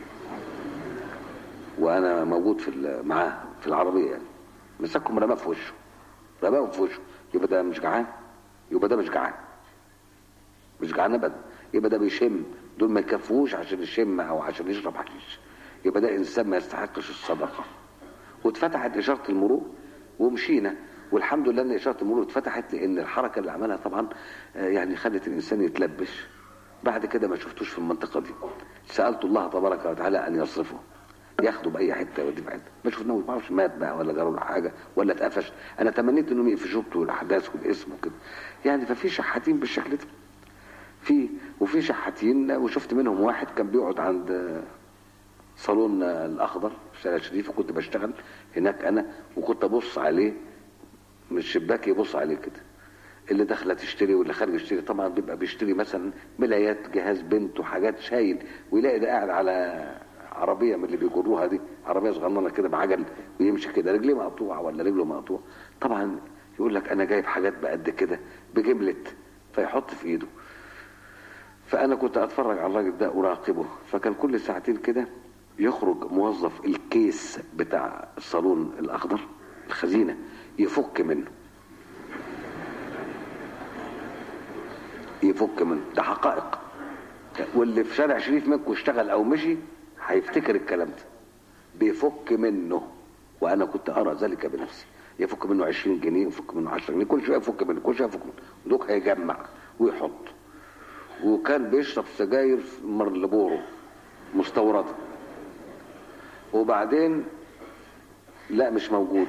وانا موجود في معاه في العربيه يعني مسكهم رماه في وشه رماهم في وشه يبقى ده مش جعان يبقى ده مش جعان مش جعان ابدا يبقى ده بيشم دول ما يكفوش عشان يشم او عشان يشرب حشيش يبقى ده انسان ما يستحقش الصدقه واتفتحت اشاره المرور ومشينا والحمد لله ان اشاره المرور اتفتحت لان الحركه اللي عملها طبعا يعني خلت الانسان يتلبش بعد كده ما شفتوش في المنطقه دي سالت الله تبارك وتعالى ان يصرفه ياخده باي حته يوديه في حته ما شفناه ما اعرفش مات بقى ولا جرى له حاجه ولا اتقفش انا تمنيت انهم يقفشوه بتوع الاحداث والاسم وكده يعني ففي شحاتين بالشكل ده في وفي شحاتين وشفت منهم واحد كان بيقعد عند صالون الاخضر في شارع شريف وكنت بشتغل هناك انا وكنت ابص عليه من الشباك يبص عليه كده اللي داخله تشتري واللي خارج يشتري طبعا بيبقى بيشتري مثلا ملايات جهاز بنت وحاجات شايل ويلاقي ده قاعد على عربيه من اللي بيجروها دي عربيه صغننه كده بعجل ويمشي كده رجليه مقطوعه ولا رجله مقطوع طبعا يقول لك انا جايب حاجات بقد كده بجملت فيحط في ايده فانا كنت اتفرج على الراجل ده اراقبه فكان كل ساعتين كده يخرج موظف الكيس بتاع الصالون الاخضر الخزينه يفك منه يفك منه ده حقائق واللي في شارع شريف منكم اشتغل او مشي هيفتكر الكلام ده بيفك منه وانا كنت ارى ذلك بنفسي يفك منه 20 جنيه يفك منه 10 جنيه كل شويه يفك منه كل شويه يفك منه دوك هيجمع ويحط وكان بيشرب سجاير مرلبورو مستورده وبعدين لا مش موجود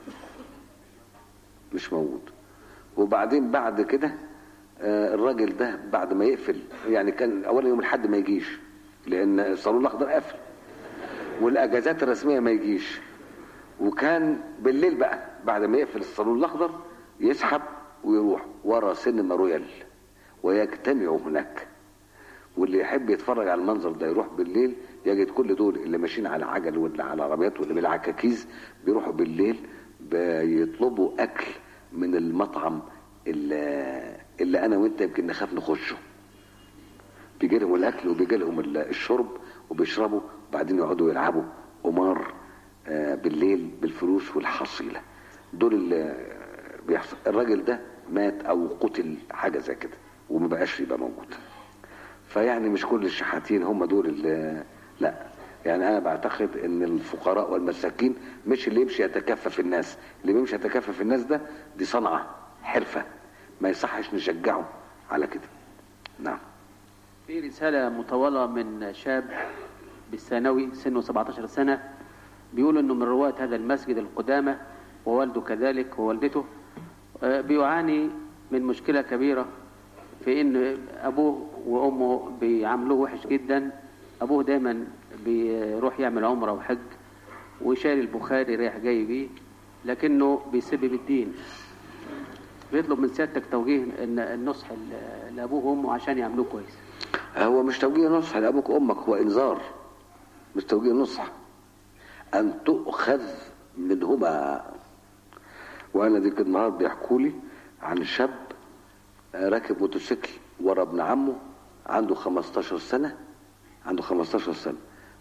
مش موجود وبعدين بعد كده آه الراجل ده بعد ما يقفل يعني كان اولا يوم الحد ما يجيش لان الصالون الاخضر قافل والاجازات الرسميه ما يجيش وكان بالليل بقى بعد ما يقفل الصالون الاخضر يسحب ويروح ورا سينما رويال ويجتمعوا هناك واللي يحب يتفرج على المنظر ده يروح بالليل يجد كل دول اللي ماشيين على عجل واللي على عربيات واللي بالعكاكيز بيروحوا بالليل بيطلبوا اكل من المطعم اللي, اللي انا وانت يمكن نخاف نخشه بيجي لهم الاكل وبيجي لهم الشرب وبيشربوا وبعدين يقعدوا يلعبوا قمار آه، بالليل بالفلوس والحصيله دول اللي بيحصل الراجل ده مات او قتل حاجه زي كده وما بقاش يبقى موجود فيعني مش كل الشحاتين هم دول اللي لا يعني انا بعتقد ان الفقراء والمساكين مش اللي يمشي يتكفف الناس اللي بيمشي يتكفف الناس ده دي صنعه حرفه ما يصحش نشجعه على كده نعم في رسالة مطولة من شاب بالثانوي سنه 17 سنة بيقول انه من رواة هذا المسجد القدامى ووالده كذلك ووالدته آه، بيعاني من مشكلة كبيرة في ان ابوه وامه بيعاملوه وحش جدا ابوه دايما بيروح يعمل عمره وحج وشاري البخاري رايح جاي بيه لكنه بيسبب الدين بيطلب من سيادتك توجيه إن- النصح ل- لابوه وامه عشان يعملوه كويس هو مش توجيه نصح لابوك وامك هو انذار مش توجيه نصح ان تؤخذ منهما وانا دي كده النهارده بيحكوا لي عن شاب آه، راكب موتوسيكل ورا ابن عمه عنده 15 سنه عنده 15 سنه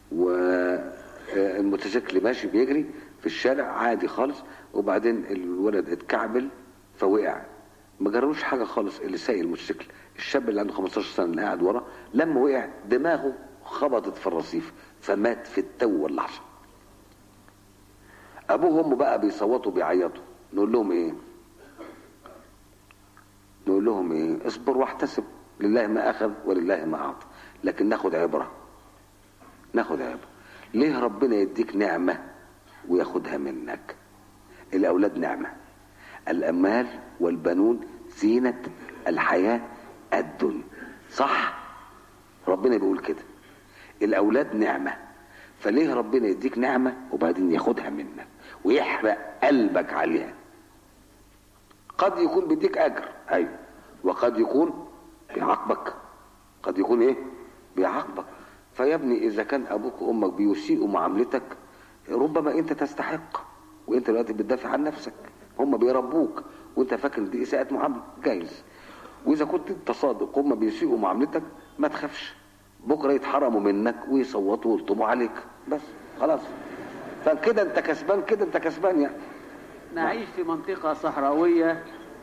والموتوسيكل ماشي بيجري في الشارع عادي خالص وبعدين الولد اتكعبل فوقع ما جرالوش حاجه خالص اللي سايق الموتوسيكل الشاب اللي عنده 15 سنه اللي قاعد ورا لما وقع دماغه خبطت في الرصيف فمات في التو واللحظه ابوه وامه بقى بيصوتوا بيعيطوا نقول لهم ايه نقول لهم ايه اصبر واحتسب لله ما اخذ ولله ما اعطى لكن ناخد عبره ناخد عبره ليه ربنا يديك نعمه وياخدها منك الاولاد نعمه الامال والبنون زينه الحياه الدنيا صح ربنا بيقول كده الاولاد نعمه فليه ربنا يديك نعمه وبعدين ياخدها منك ويحرق قلبك عليها قد يكون بيديك اجر ايوه وقد يكون بيعاقبك قد يكون ايه بيعاقبك فيا ابني اذا كان ابوك وامك بيسيئوا معاملتك ربما انت تستحق وانت دلوقتي بتدافع عن نفسك هم بيربوك وانت فاكر دي اساءة معامله جايز واذا كنت انت صادق هم بيسيئوا معاملتك ما تخافش بكره يتحرموا منك ويصوتوا ويلطموا عليك بس خلاص فكده انت كسبان كده انت كسبان يعني نعيش في منطقة صحراوية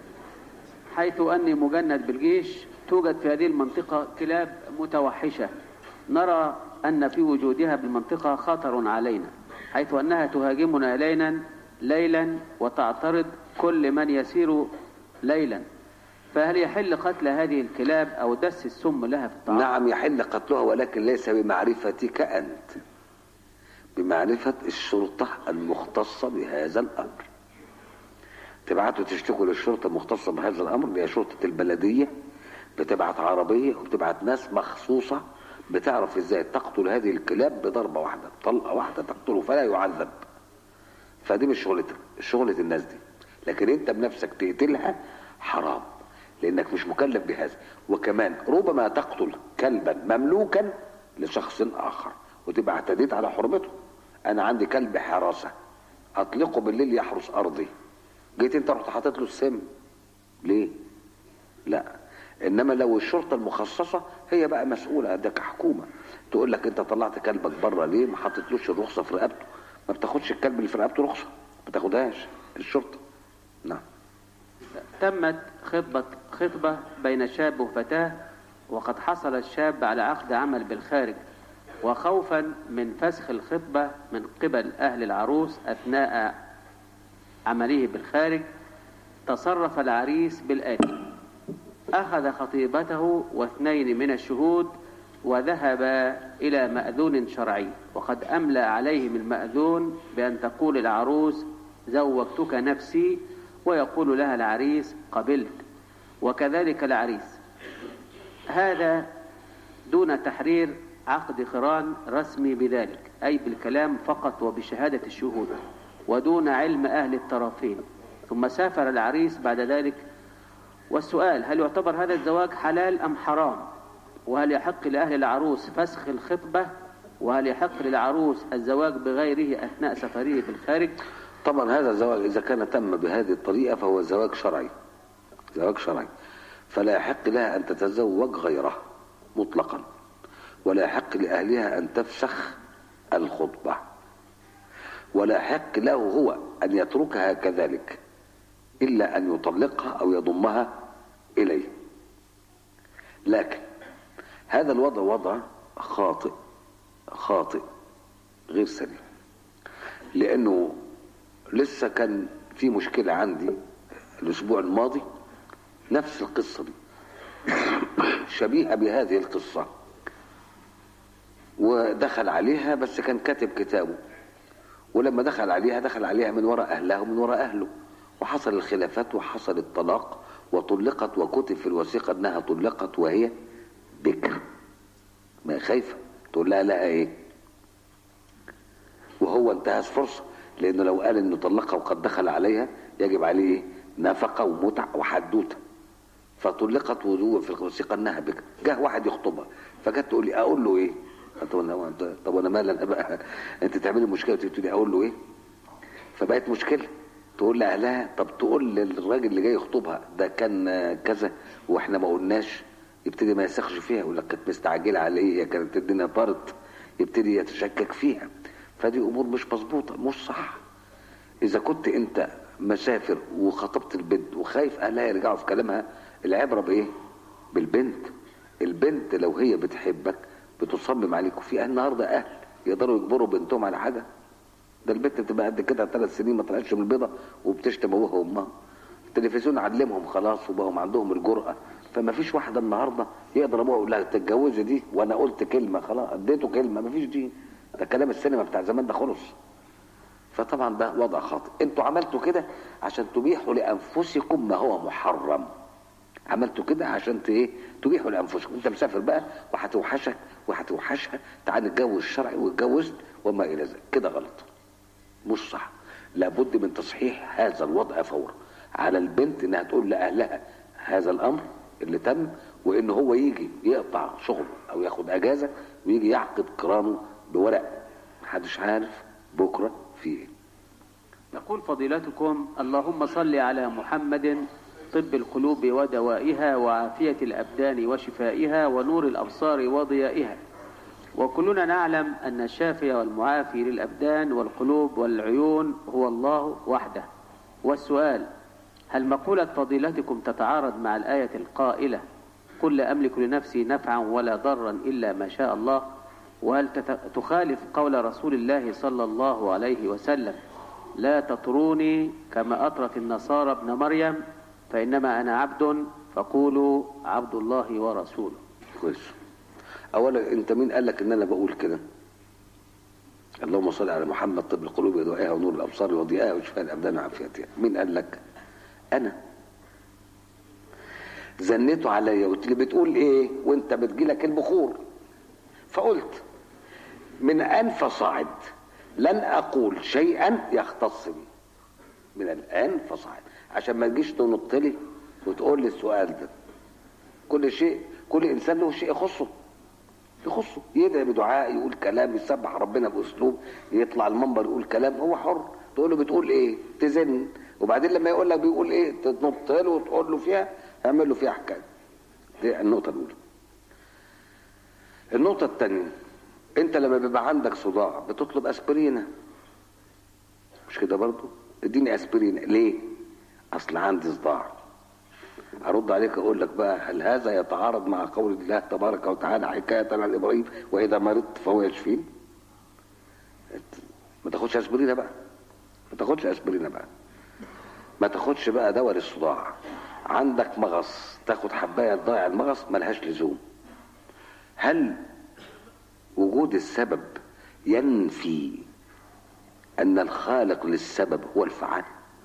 حيث أني مجند بالجيش توجد في هذه المنطقة كلاب متوحشة نرى أن في وجودها بالمنطقة خطر علينا حيث أنها تهاجمنا ليلا ليلا وتعترض كل من يسير ليلا فهل يحل قتل هذه الكلاب أو دس السم لها في الطعام؟ نعم يحل قتلها ولكن ليس بمعرفتك أنت بمعرفة الشرطة المختصة بهذا الأمر تبعتوا تشتكوا للشرطة المختصة بهذا الأمر اللي هي شرطة البلدية بتبعت عربية وبتبعت ناس مخصوصة بتعرف ازاي تقتل هذه الكلاب بضربة واحدة طلقة واحدة تقتله فلا يعذب فدي مش شغلتك شغلة الناس دي لكن انت بنفسك تقتلها حرام لانك مش مكلف بهذا وكمان ربما تقتل كلبا مملوكا لشخص اخر وتبقى اعتديت على حرمته انا عندي كلب حراسة اطلقه بالليل يحرس ارضي جيت انت رحت حاطط له السم ليه لا انما لو الشرطه المخصصه هي بقى مسؤوله ده كحكومه تقول لك انت طلعت كلبك بره ليه ما حطيتلوش الرخصه في رقبته ما بتاخدش الكلب اللي في رقبته رخصه ما بتاخدهاش الشرطه نعم تمت خطبة خطبة بين شاب وفتاة وقد حصل الشاب على عقد عمل بالخارج وخوفا من فسخ الخطبة من قبل أهل العروس أثناء عمله بالخارج تصرف العريس بالآتي أخذ خطيبته واثنين من الشهود وذهب إلى مأذون شرعي وقد أملى عليهم المأذون بأن تقول العروس زوجتك نفسي ويقول لها العريس قبلت وكذلك العريس هذا دون تحرير عقد قران رسمي بذلك أي بالكلام فقط وبشهادة الشهود ودون علم أهل الطرفين ثم سافر العريس بعد ذلك والسؤال هل يعتبر هذا الزواج حلال أم حرام وهل يحق لأهل العروس فسخ الخطبة وهل يحق للعروس الزواج بغيره أثناء سفره في الخارج طبعا هذا الزواج إذا كان تم بهذه الطريقة فهو زواج شرعي زواج شرعي فلا يحق لها أن تتزوج غيره مطلقا ولا يحق لأهلها أن تفسخ الخطبة ولا يحق له هو أن يتركها كذلك إلا أن يطلقها أو يضمها إليه لكن هذا الوضع وضع خاطئ خاطئ غير سليم لأنه لسه كان في مشكلة عندي الأسبوع الماضي نفس القصة دي شبيهة بهذه القصة ودخل عليها بس كان كاتب كتابه ولما دخل عليها دخل عليها من وراء أهلها ومن وراء أهله وحصل الخلافات وحصل الطلاق وطلقت وكتب في الوثيقة أنها طلقت وهي بكر ما خايفة تقول لها لا ايه وهو انتهز فرصة لأنه لو قال إنه طلقها وقد دخل عليها يجب عليه إيه؟ نفقة ومتع وحدوتة فطلقت وهو في الوثيقة إنها بكر جه واحد يخطبها فجت تقول لي أقول له إيه؟ طب أنا طب وأنا مال أنا بقى أنت تعملي مشكلة تقول لي أقول له إيه؟ فبقت مشكلة تقول لأهلها طب تقول للراجل اللي جاي يخطبها ده كان كذا واحنا ما قلناش يبتدي ما يثقش فيها يقول لك كانت مستعجله عليه هي كانت الدنيا طارت يبتدي يتشكك فيها فدي امور مش مظبوطه مش صح اذا كنت انت مسافر وخطبت البنت وخايف اهلها يرجعوا في كلامها العبره بايه بالبنت البنت لو هي بتحبك بتصمم عليك وفي النهارده اهل يقدروا يجبروا بنتهم على حاجه ده البنت بتبقى قد كده ثلاث سنين ما طلعتش من البيضه وبتشتم ابوها وامها التلفزيون علمهم خلاص وبقوا عندهم الجرأة فما فيش واحدة النهاردة يقدر ابوها يقول لها تتجوزي دي وانا قلت كلمة خلاص اديته كلمة ما فيش دي ده كلام السينما بتاع زمان ده خلص فطبعا ده وضع خاطئ انتوا عملتوا كده عشان تبيحوا لانفسكم ما هو محرم عملتوا كده عشان ايه تبيحوا لانفسكم انت مسافر بقى وهتوحشك وهتوحشها تعال نتجوز شرعي واتجوزت وما الى ذلك كده غلط مش صح لابد من تصحيح هذا الوضع فورا على البنت انها تقول لاهلها هذا الامر اللي تم وان هو يجي يقطع شغله او ياخد اجازه ويجي يعقد قرانه بورق محدش عارف بكره في ايه يقول فضيلتكم اللهم صل على محمد طب القلوب ودوائها وعافية الأبدان وشفائها ونور الأبصار وضيائها وكلنا نعلم أن الشافي والمعافي للأبدان والقلوب والعيون هو الله وحده والسؤال هل مقولة فضيلتكم تتعارض مع الآية القائلة قل لا أملك لنفسي نفعا ولا ضرا إلا ما شاء الله وهل تخالف قول رسول الله صلى الله عليه وسلم لا تطروني كما أطرت النصارى ابن مريم فإنما أنا عبد فقولوا عبد الله ورسوله كويس اولا انت مين قال لك ان انا بقول كده اللهم صل على محمد طب القلوب ودوائها ونور الابصار وضيائها وشفاء الابدان وعافيتها مين قال لك انا زنيته عليا قلت لي بتقول ايه وانت بتجيلك البخور فقلت من ان فصاعد لن اقول شيئا يختص بي من الان فصاعد عشان ما تجيش تنط لي وتقول لي السؤال ده كل شيء كل انسان له شيء يخصه يخصه يدعي بدعاء يقول كلام يسبح ربنا باسلوب يطلع المنبر يقول كلام هو حر تقول له بتقول ايه تزن وبعدين لما يقول لك بيقول ايه تنط له وتقول له فيها اعمل له فيها حكايه دي النقطه الاولى النقطه الثانيه انت لما بيبقى عندك صداع بتطلب اسبرينه مش كده برضو اديني اسبرينه ليه اصل عندي صداع ارد عليك اقول لك بقى هل هذا يتعارض مع قول الله تبارك وتعالى حكايه عن ابراهيم واذا مرضت فهو يشفين ما تاخدش اسبرينه بقى ما تاخدش اسبرينه بقى ما تاخدش بقى دواء للصداع عندك مغص تاخد حبايه تضيع المغص ملهاش لزوم هل وجود السبب ينفي ان الخالق للسبب هو الفعال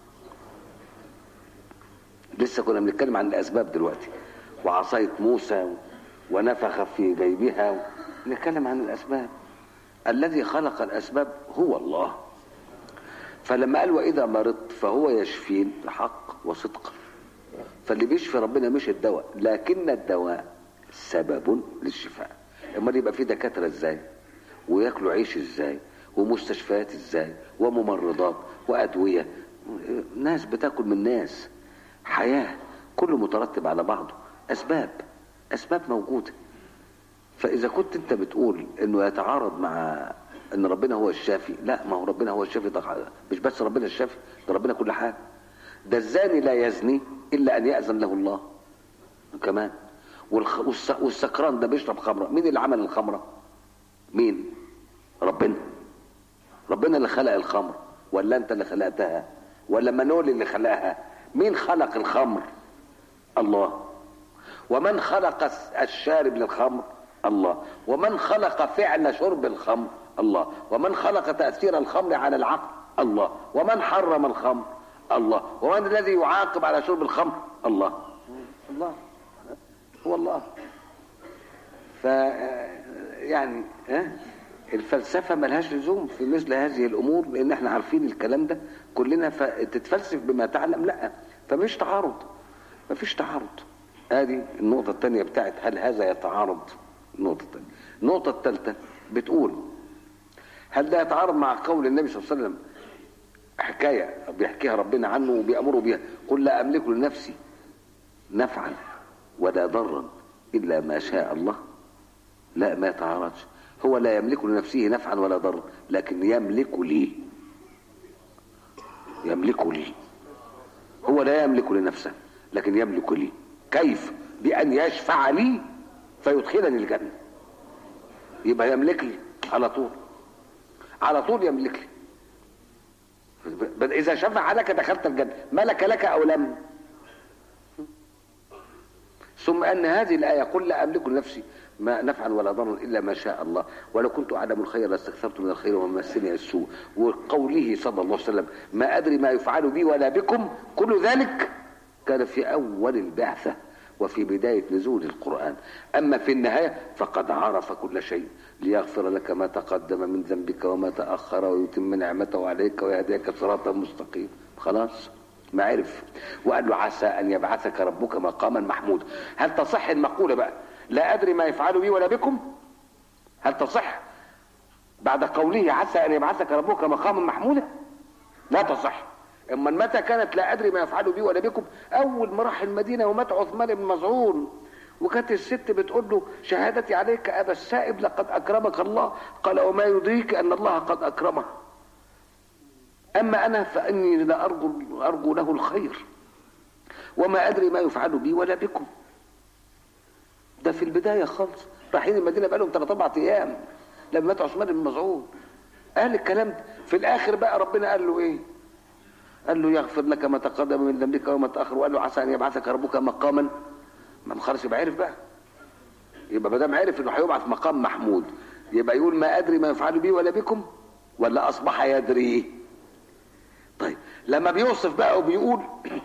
لسه كنا بنتكلم عن الاسباب دلوقتي وعصايه موسى ونفخ في جيبها نتكلم عن الاسباب الذي خلق الاسباب هو الله فلما قال واذا مرضت فهو يشفين حق وصدق فاللي بيشفي ربنا مش الدواء لكن الدواء سبب للشفاء امال يبقى في دكاتره ازاي وياكلوا عيش ازاي ومستشفيات ازاي وممرضات وادويه ناس بتاكل من ناس حياه كله مترتب على بعضه اسباب اسباب موجوده فاذا كنت انت بتقول انه يتعارض مع ان ربنا هو الشافي لا ما هو ربنا هو الشافي ده مش بس ربنا الشافي ده ربنا كل حاجه ده الزاني لا يزني الا ان ياذن له الله كمان والخ... والس... والسكران ده بيشرب خمره مين اللي عمل الخمره مين ربنا ربنا اللي خلق الخمر ولا انت اللي خلقتها ولا منول اللي خلقها مين خلق الخمر الله ومن خلق الشارب للخمر الله ومن خلق فعل شرب الخمر الله ومن خلق تأثير الخمر على العقل الله ومن حرم الخمر الله ومن الذي يعاقب على شرب الخمر الله الله هو الله ف يعني ها الفلسفة ملهاش لزوم في مثل هذه الأمور لأن احنا عارفين الكلام ده كلنا فتتفلسف بما تعلم لا فمش تعارض مفيش تعارض ادي النقطة الثانية بتاعت هل هذا يتعارض النقطة الثانية النقطة الثالثة بتقول هل ده يتعارض مع قول النبي صلى الله عليه وسلم حكاية بيحكيها ربنا عنه وبيأمره بها قل لا أملك لنفسي نفعا ولا ضرا إلا ما شاء الله لا ما يتعارضش هو لا يملك لنفسه نفعا ولا ضرا لكن يملك لي يملك لي هو لا يملك لنفسه لكن يملك لي كيف بأن يشفع لي فيدخلني الجنة يبقى يملك لي على طول على طول يملك لي إذا شفع لك دخلت الجنة ملك لك أو لم ثم أن هذه الآية قل لا أملك لنفسي ما نفعا ولا ضرا إلا ما شاء الله ولو كنت أعلم الخير لاستكثرت من الخير وما مسني السوء وقوله صلى الله عليه وسلم ما أدري ما يفعل بي ولا بكم كل ذلك كان في أول البعثة وفي بداية نزول القرآن أما في النهاية فقد عرف كل شيء ليغفر لك ما تقدم من ذنبك وما تأخر ويتم نعمته عليك ويهديك صراطا مستقيم خلاص ما عرف وقال له عسى أن يبعثك ربك مقاما محمود هل تصح المقولة بقى لا أدري ما يفعل بي ولا بكم هل تصح بعد قوله عسى أن يبعثك ربك مقاما محمودا لا تصح اما متى كانت لا ادري ما يفعل بي ولا بكم اول ما راح المدينه ومات عثمان بن مظعون وكانت الست بتقول له شهادتي عليك ابا السائب لقد اكرمك الله قال وما يدريك ان الله قد اكرمه اما انا فاني لا ارجو ارجو له الخير وما ادري ما يفعل بي ولا بكم ده في البدايه خالص رايحين المدينه بقالهم ثلاث اربع ايام لما مات عثمان بن مظعون قال الكلام ده في الاخر بقى ربنا قال له ايه قال له يغفر لك ما تقدم من ذنبك وما تاخر وقال له عسى ان يبعثك ربك مقاما ما خلاص يبقى عرف بقى يبقى ما دام عرف انه هيبعث مقام محمود يبقى يقول ما ادري ما يفعل بي ولا بكم ولا اصبح يدري طيب لما بيوصف بقى وبيقول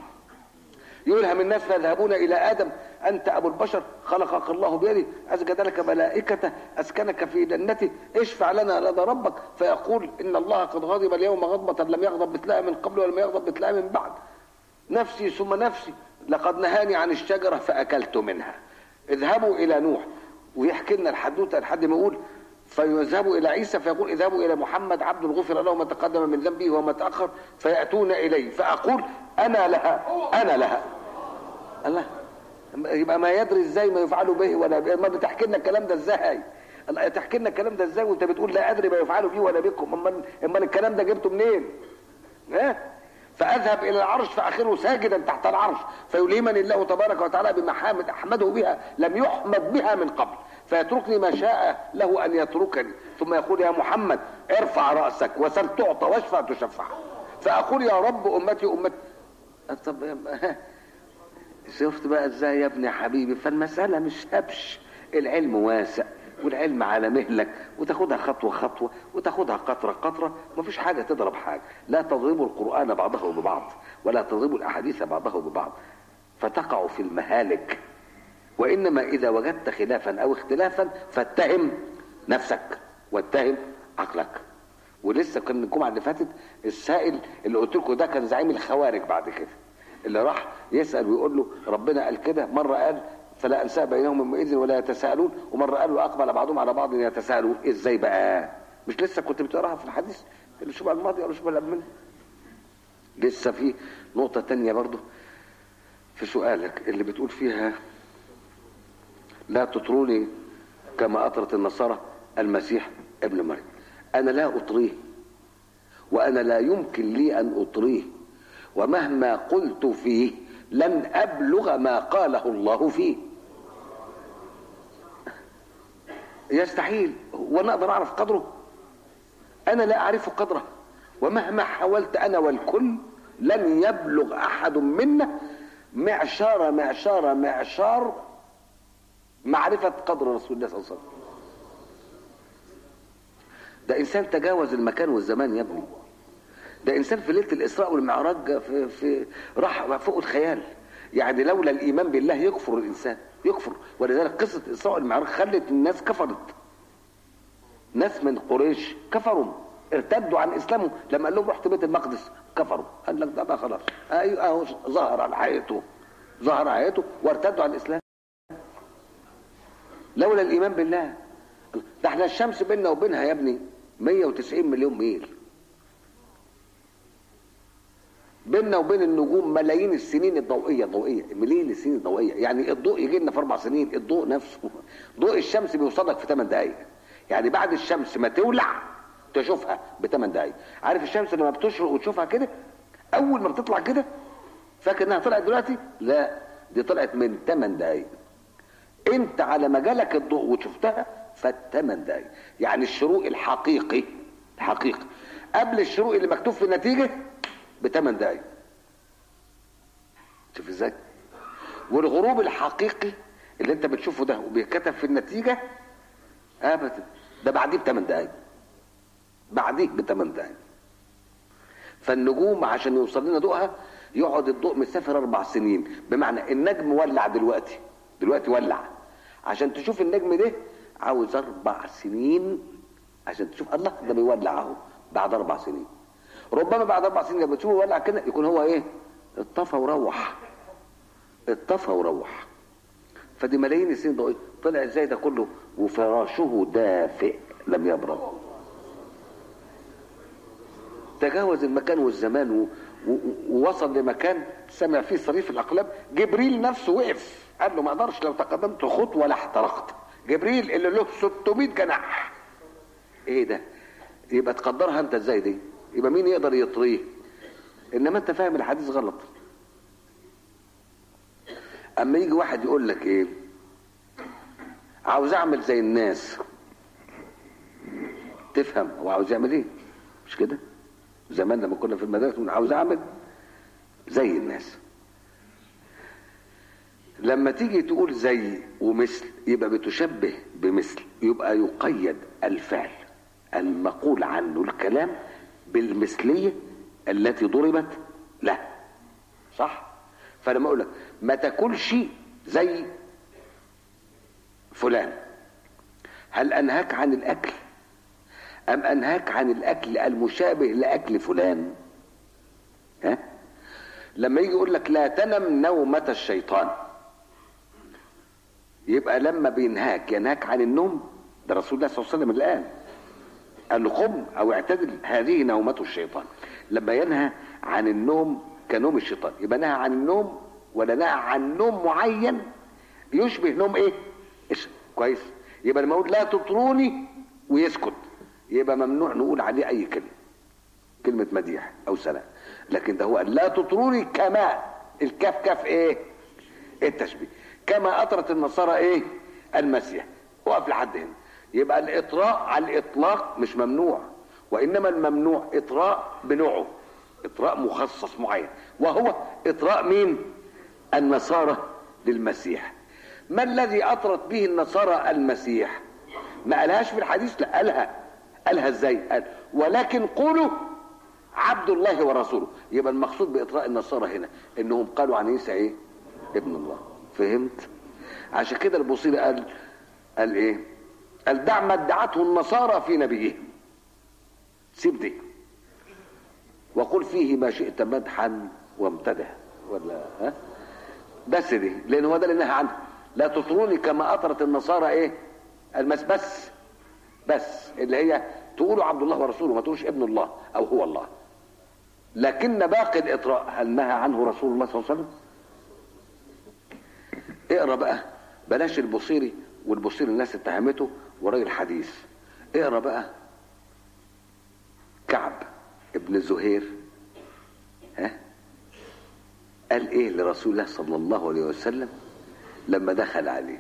يلهم الناس فيذهبون الى ادم انت ابو البشر خلقك الله بيده اسجد لك ملائكته اسكنك في جنته اشفع لنا لدى ربك فيقول ان الله قد غضب اليوم غضبه لم يغضب مثلها من قبل ولم يغضب مثلها من بعد نفسي ثم نفسي لقد نهاني عن الشجره فاكلت منها اذهبوا الى نوح ويحكي لنا الحدوته لحد ما يقول فيذهبوا الى عيسى فيقول اذهبوا الى محمد عبد غفر له ما تقدم من ذنبه وما تاخر فياتون اليه فاقول انا لها انا لها الله يبقى ما يدري ازاي ما يفعل به ولا به ما بتحكي لنا الكلام ده ازاي تحكي لنا الكلام ده ازاي وانت بتقول لا ادري ما يفعل بي ولا بكم امال امال الكلام ده جبته منين ها فاذهب الى العرش فاخره ساجدا تحت العرش فيلهمني الله تبارك وتعالى بمحامد احمده بها لم يحمد بها من قبل فيتركني ما شاء له ان يتركني ثم يقول يا محمد ارفع راسك وسل تعطى واشفع تشفع فاقول يا رب امتي امتي طب شفت بقى ازاي يا ابني حبيبي فالمسألة مش هبش العلم واسع والعلم على مهلك وتاخدها خطوة خطوة وتاخدها قطرة قطرة مفيش حاجة تضرب حاجة لا تضربوا القرآن بعضه ببعض ولا تضربوا الأحاديث بعضه ببعض فتقع في المهالك وإنما إذا وجدت خلافا أو اختلافا فاتهم نفسك واتهم عقلك ولسه كان الجمعة اللي فاتت السائل اللي قلت لكم ده كان زعيم الخوارج بعد كده اللي راح يسال ويقول له ربنا قال كده مره قال فلا انساب بينهم يومئذ ولا يتساءلون ومره قال واقبل بعضهم على بعض يتساءلون ازاي بقى مش لسه كنت بتقراها في الحديث الاسبوع الماضي ولا الاسبوع اللي قبل منه لسه في نقطه تانية برضو في سؤالك اللي بتقول فيها لا تطروني كما أطرت النصارى المسيح ابن مريم أنا لا أطريه وأنا لا يمكن لي أن أطريه ومهما قلت فيه لن أبلغ ما قاله الله فيه يستحيل وانا اقدر اعرف قدره انا لا اعرف قدره ومهما حاولت انا والكل لن يبلغ احد منا معشار معشار معشار معرفة قدر رسول الله صلى الله عليه وسلم ده انسان تجاوز المكان والزمان يا ابني ده انسان في ليله الاسراء والمعراج في, في راح فوق الخيال يعني لولا الايمان بالله يكفر الانسان يكفر ولذلك قصه الاسراء والمعراج خلت الناس كفرت ناس من قريش كفروا ارتدوا عن اسلامهم لما قال لهم رحت بيت المقدس كفروا قال لك ده بقى خلاص ايوه اهو ظهر على حقيقته ظهر على حقيقته وارتدوا عن الاسلام لولا الايمان بالله ده احنا الشمس بيننا وبينها يا ابني 190 مليون ميل بيننا وبين النجوم ملايين السنين الضوئيه ضوئيه ملايين السنين الضوئيه يعني الضوء يجي لنا في اربع سنين الضوء نفسه ضوء الشمس بيوصلك في 8 دقائق يعني بعد الشمس ما تولع تشوفها بثمان دقائق عارف الشمس لما بتشرق وتشوفها كده اول ما بتطلع كده فاكر انها طلعت دلوقتي لا دي طلعت من 8 دقائق انت على ما جالك الضوء وشفتها فات 8 دقائق يعني الشروق الحقيقي الحقيقي قبل الشروق اللي مكتوب في النتيجه بثمان دقائق شوف ازاي والغروب الحقيقي اللي انت بتشوفه ده وبيتكتب في النتيجه ابدا ده بعديه بثمان دقائق بعديه بثمان دقائق فالنجوم عشان يوصل لنا ضوءها يقعد الضوء مسافر اربع سنين بمعنى النجم ولع دلوقتي دلوقتي ولع عشان تشوف النجم ده عاوز اربع سنين عشان تشوف الله ده بيولع اهو بعد اربع سنين ربما بعد اربع سنين لما تشوفه ولع كده يكون هو ايه اطفى وروح اطفى وروح فدي ملايين السنين ضوئيه طلع ازاي ده كله وفراشه دافئ لم يبرد تجاوز المكان والزمان و... و... ووصل لمكان سمع فيه صريف الاقلام جبريل نفسه وقف قال له ما اقدرش لو تقدمت خطوه لاحترقت جبريل اللي له 600 جناح ايه ده يبقى تقدرها انت ازاي دي يبقى مين يقدر يطريه انما انت فاهم الحديث غلط اما يجي واحد يقول لك ايه عاوز اعمل زي الناس تفهم هو عاوز يعمل ايه مش كده زمان لما كنا في المدرسه كنا عاوز اعمل زي الناس لما تيجي تقول زي ومثل يبقى بتشبه بمثل يبقى يقيد الفعل المقول عنه الكلام بالمثليه التي ضربت له صح فلما اقول لك ما تاكلش زي فلان هل انهاك عن الاكل ام انهاك عن الاكل المشابه لاكل فلان ها لما يجي يقول لك لا تنم نومة الشيطان يبقى لما بينهاك ينهاك عن النوم ده رسول الله صلى الله عليه وسلم اللي قال قال له قم او اعتدل هذه نومة الشيطان لما ينهى عن النوم كنوم الشيطان يبقى نهى عن النوم ولا نهى عن نوم معين يشبه نوم ايه إيش؟ كويس يبقى لما اقول لا تطروني ويسكت يبقى ممنوع نقول عليه اي كلمه كلمه مديح او سلام لكن ده هو قال لا تطروني كما الكاف كاف ايه التشبيه كما اطرت النصارى ايه المسيح وقف لحد هنا يبقى الاطراء على الاطلاق مش ممنوع وانما الممنوع اطراء بنوعه اطراء مخصص معين وهو اطراء مين النصارى للمسيح ما الذي اطرت به النصارى المسيح ما قالهاش في الحديث لا قالها قالها ازاي قال ولكن قولوا عبد الله ورسوله يبقى المقصود باطراء النصارى هنا انهم قالوا عن عيسى ايه ابن الله فهمت عشان كده البوصيري قال قال ايه قال دع ما ادعته النصارى في نبيهم سيب دي وقل فيه ما شئت مدحا وامتدح ولا ها بس دي لان هو ده اللي نهى عنه لا تطروني كما اطرت النصارى ايه المس بس بس اللي هي تقولوا عبد الله ورسوله ما تقولوش ابن الله او هو الله لكن باقي الاطراء هل نهى عنه رسول الله صلى الله عليه وسلم اقرا بقى بلاش البصيري والبصيري الناس اتهمته وراجل حديث اقرا بقى كعب ابن زهير ها قال ايه لرسول الله صلى الله عليه وسلم لما دخل عليه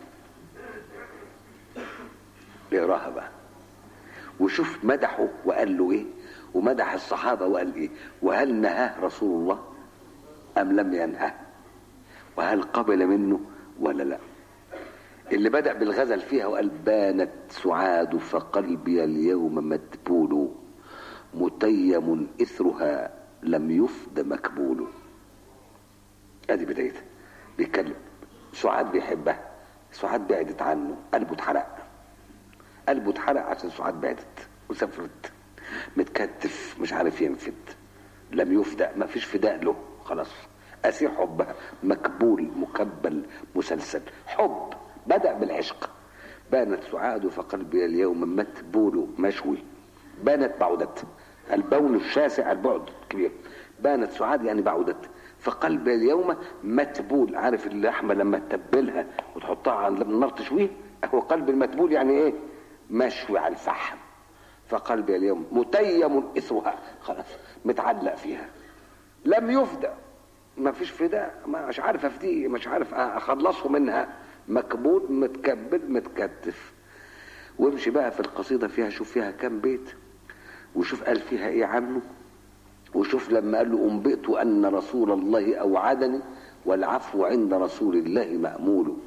اقراها بقى وشوف مدحه وقال له ايه ومدح الصحابة وقال ايه وهل نهاه رسول الله ام لم ينهه وهل قبل منه ولا لا اللي بدأ بالغزل فيها وقال بانت سعاد فقلبي اليوم مدبول متيم إثرها لم يفد مكبول ادي بدايتها بيتكلم سعاد بيحبها سعاد بعدت عنه قلبه اتحرق قلبه اتحرق عشان سعاد بعدت وسافرت متكتف مش عارف ينفد لم يفدأ ما فيش فداء له خلاص أسير حبها مكبول مكبل مسلسل حب بدأ بالعشق بانت سعاد فقلبي اليوم متبول مشوي بانت بعدت البون الشاسع البعد كبير بانت سعاد يعني بعدت فقلبي اليوم متبول عارف اللحمه لما تتبلها وتحطها على النار تشويه هو قلب المتبول يعني ايه مشوي على الفحم فقلبي اليوم متيم اثرها خلاص متعلق فيها لم يفدى ما فيش فداء مش عارف افديه مش عارف اخلصه منها مكبول متكبل متكتف وامشي بقى في القصيدة فيها شوف فيها كم بيت وشوف قال فيها ايه عنه وشوف لما قال له انبئت ان رسول الله اوعدني والعفو عند رسول الله مأمول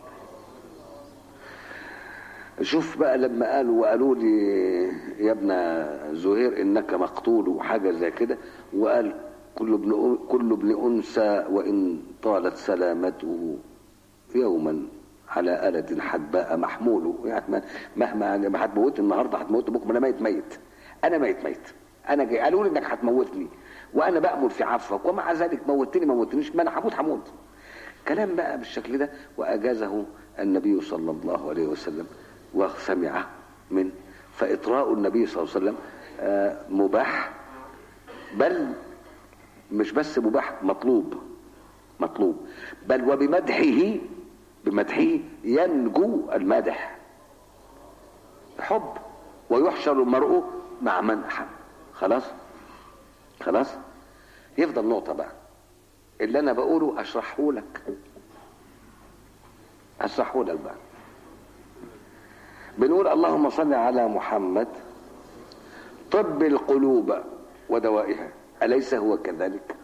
شوف بقى لما قالوا وقالوا لي يا ابن زهير انك مقتول وحاجه زي كده وقال كل ابن كل ابن انثى وان طالت سلامته يوما على آلة حدباء محمول يعني مهما ما هتموت النهارده هتموت بكره انا ميت ميت انا ميت ميت انا جاي قالوا لي انك هتموتني وانا بامل في عفوك ومع ذلك موتني ما موتنيش ما انا هموت هموت كلام بقى بالشكل ده واجازه النبي صلى الله عليه وسلم وسمعه من فاطراء النبي صلى الله عليه وسلم مباح بل مش بس مباح مطلوب مطلوب بل وبمدحه بمدحه ينجو المادح حب ويحشر المرء مع من أحب خلاص خلاص يفضل نقطة بقى اللي أنا بقوله أشرحه لك أشرحه لك بقى بنقول اللهم صل على محمد طب القلوب ودوائها أليس هو كذلك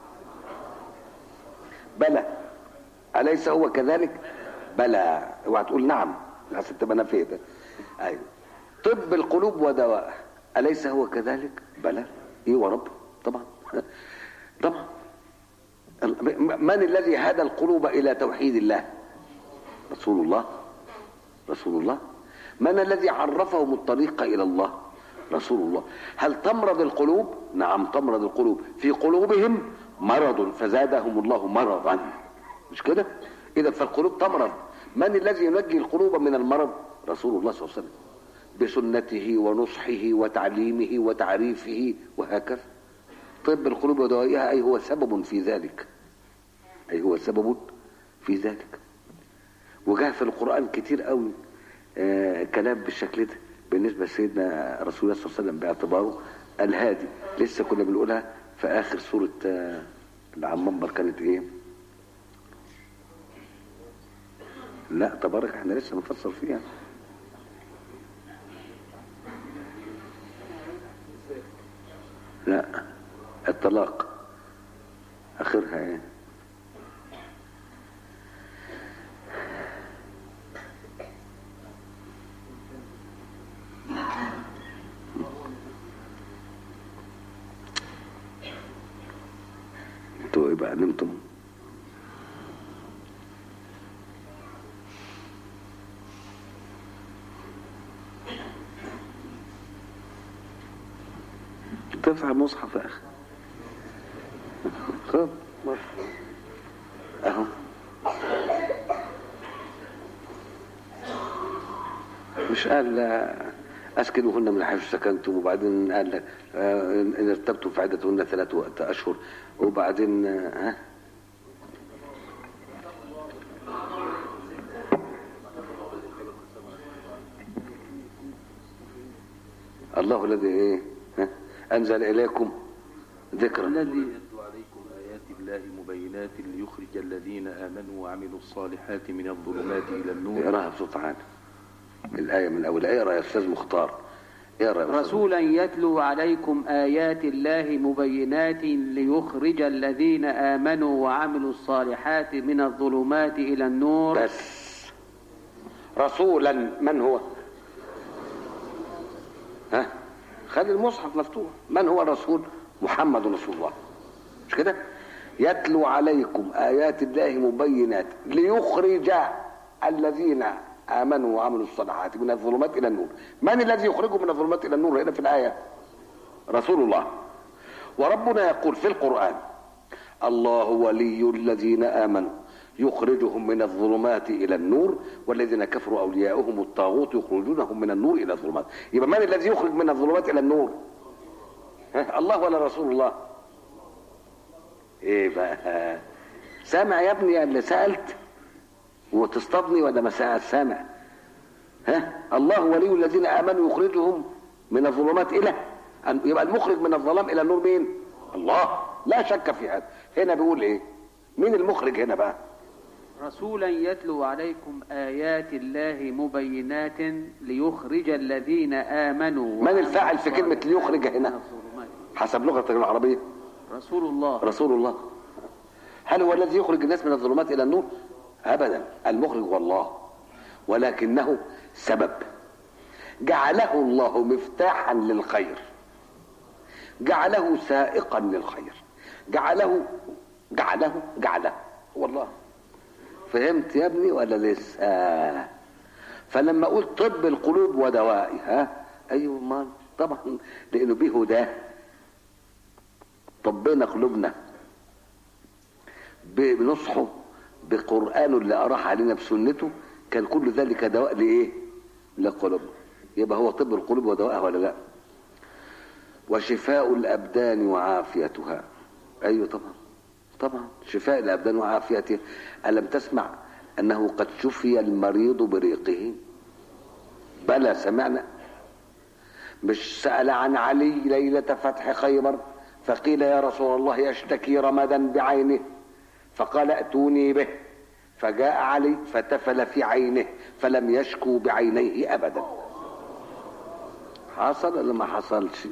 بلى أليس هو كذلك بلى اوعى تقول نعم عشان تبقى نفيت ايوه طب القلوب ودوائها أليس هو كذلك بلى ايه ورب طبعا طبعا من الذي هدى القلوب إلى توحيد الله رسول الله رسول الله من الذي عرفهم الطريق إلى الله رسول الله هل تمرض القلوب نعم تمرض القلوب في قلوبهم مرض فزادهم الله مرضا مش كده اذا فالقلوب تمرض من الذي ينجي القلوب من المرض رسول الله صلى الله عليه وسلم بسنته ونصحه وتعليمه وتعريفه وهكذا طب القلوب ودوائها اي هو سبب في ذلك اي هو سبب في ذلك وجاء في القران كتير قوي آه كلام بالشكل ده بالنسبه لسيدنا رسول الله صلى الله عليه وسلم باعتباره الهادي لسه كنا بنقولها في اخر سوره آه اللي على المنبر كانت ايه لا تبارك احنا لسه بنفسر فيها لا الطلاق اخرها ايه انتوا ايه بقى نمتم ترفع المصحف يا اخي خد مش قال آه، اسكنوهن من حيث سكنتم وبعدين قال لك آه، ان ارتبتم فعدتهن ثلاثة اشهر وبعدين آه، ها الله الذي ايه ها؟ انزل اليكم ذكرا الذي يتلو عليكم آيات الله مبينات ليخرج الذين آمنوا وعملوا الصالحات من الظلمات إلى النور اقراها بصوت عالي الايه من اولها اقرا يا استاذ مختار اقرا يا أستاذ رسولا يتلو عليكم آيات الله مبينات ليخرج الذين آمنوا وعملوا الصالحات من الظلمات إلى النور بس رسولا من هو ها خلي المصحف مفتوح من هو الرسول محمد رسول الله مش كده يتلو عليكم آيات الله مبينات ليخرج الذين آمنوا وعملوا الصالحات من الظلمات إلى النور من الذي يخرجهم من الظلمات إلى النور هنا في الآية رسول الله وربنا يقول في القرآن الله ولي الذين آمنوا يخرجهم من الظلمات إلى النور والذين كفروا أولياؤهم الطاغوت يخرجونهم من النور إلى الظلمات يبقى من الذي يخرج من الظلمات إلى النور ها؟ الله ولا رسول الله ايه بقى سامع يا ابني اللي سألت وتصطادني ولا ما سأل سامع ها الله ولي الذين آمنوا يخرجهم من الظلمات إلى أن- يبقى المخرج من الظلام إلى النور مين الله لا شك في هذا هنا بيقول ايه مين المخرج هنا بقى رسولا يتلو عليكم آيات الله مبينات ليخرج الذين آمنوا من وعملوا الفاعل في كلمة الصالحات ليخرج هنا؟ من الظلمات. حسب لغتك العربية رسول الله رسول الله هل هو الذي يخرج الناس من الظلمات إلى النور أبدا المخرج هو الله ولكنه سبب جعله الله مفتاحا للخير جعله سائقا للخير جعله جعله جعله هو الله فهمت يا ابني ولا لسه فلما اقول طب القلوب ودوائها ايوه ما طبعا لانه به هداه طبينا قلوبنا بنصحه بقرآنه اللي أراح علينا بسنته كان كل ذلك دواء لإيه؟ لقلوبنا يبقى هو طب القلوب ودوائها ولا لا؟ وشفاء الأبدان وعافيتها أيوه طبعا طبعا شفاء الأبدان وعافيتها ألم تسمع أنه قد شفي المريض بريقه بلى سمعنا مش سأل عن علي ليلة فتح خيبر فقيل يا رسول الله يشتكي رمدا بعينه فقال ائتوني به فجاء علي فتفل في عينه فلم يشكو بعينيه ابدا حصل ولا ما حصلش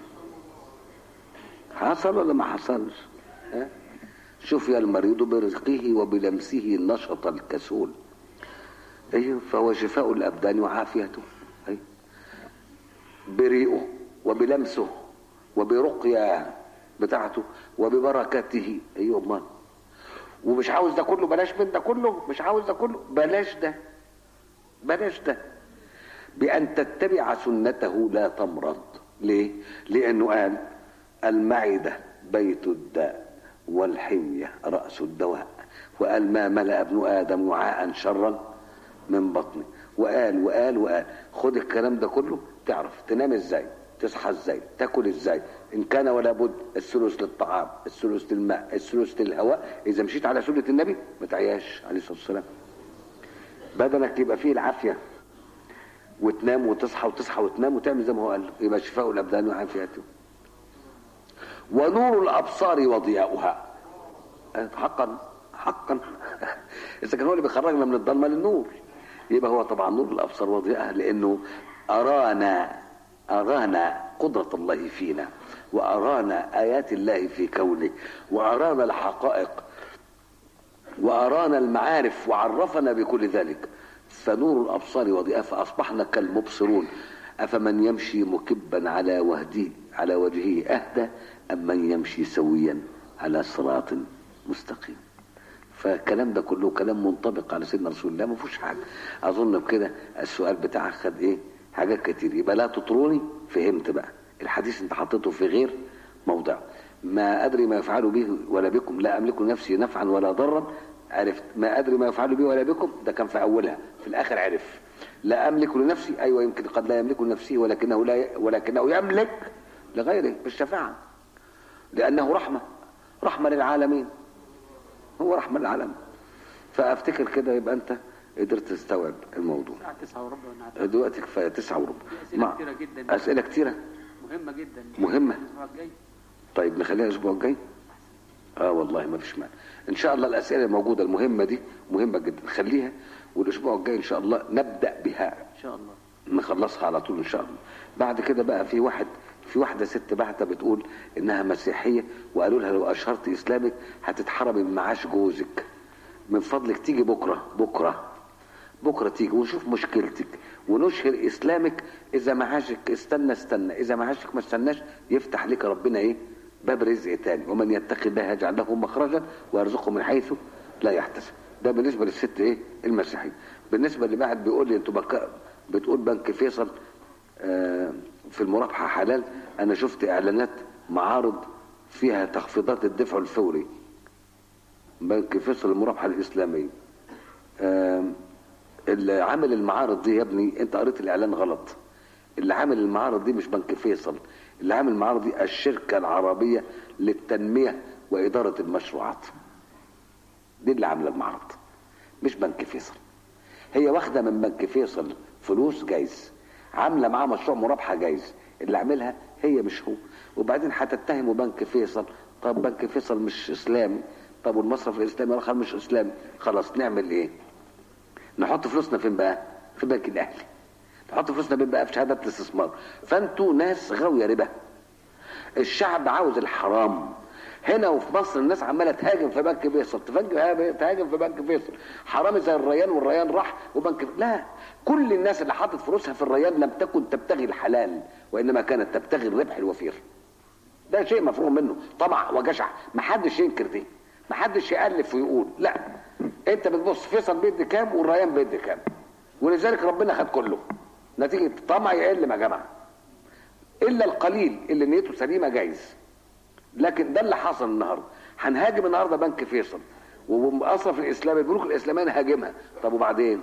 حصل ولا ما حصلش ها؟ شفي المريض برزقه وبلمسه النشط الكسول ايوه فهو شفاء الابدان وعافيته أيوه. بريئه وبلمسه وبرقية بتاعته وببركته ايوه امال ومش عاوز ده كله بلاش من ده كله مش عاوز ده كله بلاش ده بلاش ده بأن تتبع سنته لا تمرض ليه؟ لأنه قال المعدة بيت الداء والحمية رأس الدواء وقال ما ملأ ابن آدم وعاء شرا من بطنه وقال وقال وقال خد الكلام ده كله تعرف تنام ازاي تصحى ازاي تاكل ازاي ان كان ولا بد الثلث للطعام الثلث للماء الثلث للهواء اذا مشيت على سنه النبي ما تعياش عليه الصلاه والسلام بدنك يبقى فيه العافيه وتنام وتصحى وتصحى وتنام وتعمل زي ما هو قال يبقى شفاء الابدان وعافيته ونور الابصار وضياؤها حقا حقا اذا كان هو اللي بيخرجنا من الضلمه للنور يبقى هو طبعا نور الابصار وضياءها لانه ارانا ارانا قدره الله فينا وارانا ايات الله في كونه وارانا الحقائق وارانا المعارف وعرفنا بكل ذلك فنور الابصار وضياءها فاصبحنا كالمبصرون افمن يمشي مكبا على وهده على وجهه اهدى ام من يمشي سويا على صراط مستقيم فالكلام ده كله كلام منطبق على سيدنا رسول الله ما فيهوش حاجه اظن بكده السؤال بتاعك خد ايه حاجات كتير يبقى لا تطروني فهمت بقى الحديث انت حطيته في غير موضعه ما ادري ما يفعل به ولا بكم لا املك نفسي نفعا ولا ضرا عرفت ما ادري ما يفعل به ولا بكم ده كان في اولها في الاخر عرف لا املك لنفسي ايوه يمكن قد لا يملك لنفسه ولكنه لا ي... ولكنه يملك لغيره بالشفاعه لانه رحمه رحمه للعالمين هو رحمه للعالم فافتكر كده يبقى انت قدرت تستوعب الموضوع الساعة 9 وربع ونعتقد دلوقتي كفايه تسعة وربع أسئلة مع- كتيرة جدا. اسئله كتيره مهمة جدا مهمة. الأسبوع الجاي طيب نخليها الاسبوع الجاي اه والله ما فيش مانع ان شاء الله الاسئله الموجوده المهمه دي مهمه جدا خليها والاسبوع الجاي ان شاء الله نبدا بها إن شاء الله نخلصها على طول ان شاء الله بعد كده بقى في واحد في واحده ست بعتة بتقول انها مسيحيه وقالوا لها لو اشهرت اسلامك هتتحرمي من معاش جوزك من فضلك تيجي بكره بكره بكره تيجي ونشوف مشكلتك ونشهر اسلامك اذا معاشك استنى استنى اذا معاشك ما استناش يفتح لك ربنا ايه باب رزق تاني ومن يتقي الله يجعل له مخرجا ويرزقه من حيث لا يحتسب ده بالنسبه للست ايه المسيحيه بالنسبه اللي بعد بيقول لي انتوا بك... بتقول بنك فيصل آه، في المرابحه حلال انا شفت اعلانات معارض فيها تخفيضات الدفع الفوري بنك فيصل المرابحه الاسلاميه آم، اللي عامل المعارض دي يا ابني انت قريت الاعلان غلط اللي عامل المعارض دي مش بنك فيصل اللي عامل المعارض دي الشركه العربيه للتنميه واداره المشروعات دي اللي عامله المعرض مش بنك فيصل هي واخده من بنك فيصل فلوس جايز عامله معاه مشروع مرابحه جايز اللي عاملها هي مش هو وبعدين هتتهموا بنك فيصل طب بنك فيصل مش اسلامي طب والمصرف الاسلامي الاخر مش اسلامي خلاص نعمل ايه نحط فلوسنا فين بقى في بنك الاهلي نحط فلوسنا فين بقى في شهادات الاستثمار فانتوا ناس غاويه ربا الشعب عاوز الحرام هنا وفي مصر الناس عماله تهاجم في بنك فيصل تفاجئ تهاجم في بنك فيصل حرامي زي الريان والريان راح وبنك لا كل الناس اللي حطت فلوسها في الريان لم تكن تبتغي الحلال وانما كانت تبتغي الربح الوفير ده شيء مفروغ منه طمع وجشع ما حدش ينكر دي ما حدش يالف ويقول لا انت بتبص فيصل بيدي كام والريان بيدي كام ولذلك ربنا خد كله نتيجه طمع يقل يا جماعه الا القليل اللي نيته سليمه جايز لكن ده اللي حصل النهارده هنهاجم النهارده بنك فيصل واصرف الاسلامي البنوك الاسلاميه نهاجمها طب وبعدين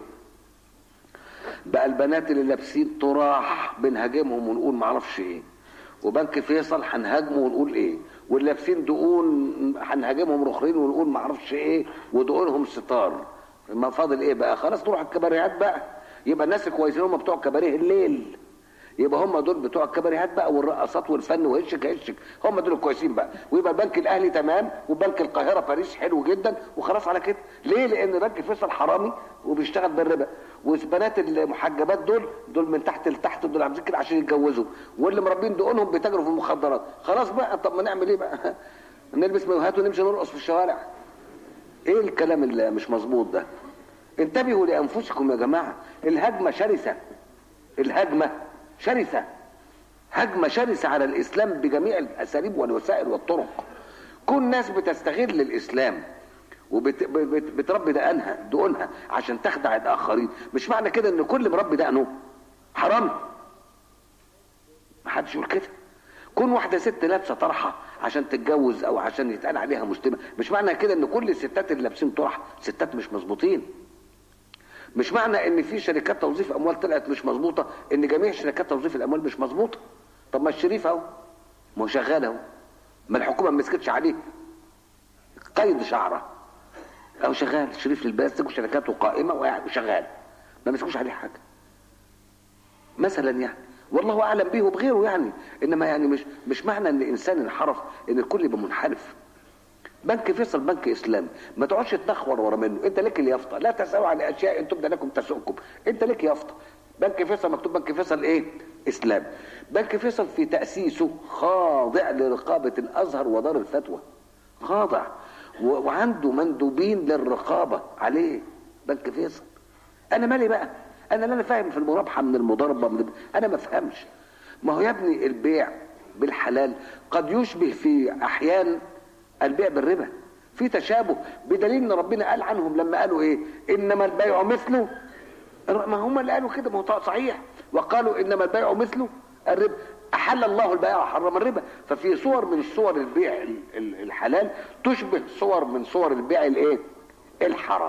بقى البنات اللي لابسين طراح بنهاجمهم ونقول معرفش ايه وبنك فيصل هنهاجمه ونقول ايه واللي لابسين دقون هنهاجمهم رخرين ونقول معرفش ايه ودقونهم ستار ما فاضل ايه بقى خلاص نروح الكباريهات بقى يبقى الناس الكويسين هم بتوع كباريه الليل يبقى هم دول بتوع الكباريهات بقى والرقصات والفن وهشك هشك هم دول الكويسين بقى ويبقى البنك الاهلي تمام وبنك القاهره باريس حلو جدا وخلاص على كده ليه لان بنك فيصل حرامي وبيشتغل بالربا والبنات المحجبات دول دول من تحت لتحت دول عاملين كده عشان يتجوزوا واللي مربين دقونهم بيتاجروا في المخدرات خلاص بقى طب ما نعمل ايه بقى نلبس مايوهات ونمشي نرقص في الشوارع ايه الكلام اللي مش مظبوط ده انتبهوا لانفسكم يا جماعه الهجمه شرسه الهجمه شرسه هجمه شرسه على الاسلام بجميع الاساليب والوسائل والطرق كل ناس بتستغل الاسلام وبتربي دقنها دقنها عشان تخدع الاخرين مش معنى كده ان كل مربي دقنه حرام ما حدش يقول كده كون واحده ست لابسه طرحه عشان تتجوز او عشان يتقال عليها مسلمه مش معنى كده ان كل الستات اللي لابسين طرح ستات مش مظبوطين مش معنى ان في شركات توظيف اموال طلعت مش مظبوطه ان جميع شركات توظيف الاموال مش مظبوطه طب ما الشريف اهو ما هو شغال اهو ما الحكومه ما مسكتش عليه قيد شعره اهو شغال شريف للبلاستيك وشركاته قائمه وقاعد وشغال ما مسكوش عليه حاجه مثلا يعني والله اعلم به وبغيره يعني انما يعني مش مش معنى ان انسان انحرف ان الكل يبقى منحرف بنك فيصل بنك اسلامي ما تقعدش تنخور ورا منه انت لك اليافطه لا تسالوا عن اشياء ان تبدا لكم تسؤكم انت لك يافطه بنك فيصل مكتوب بنك فيصل ايه اسلام بنك فيصل في تاسيسه خاضع لرقابه الازهر ودار الفتوى خاضع و- وعنده مندوبين للرقابه عليه بنك فيصل انا مالي بقى انا لا انا فاهم في المرابحه من المضاربه من انا ما افهمش ما هو يا ابني البيع بالحلال قد يشبه في احيان البيع بالربا في تشابه بدليل ان ربنا قال عنهم لما قالوا ايه انما البيع مثله ما هم اللي قالوا كده ما هو صحيح وقالوا انما البيع مثله الربا احل الله البيع وحرم الربا ففي صور من صور البيع ال- ال- الحلال تشبه صور من صور البيع الايه الحرام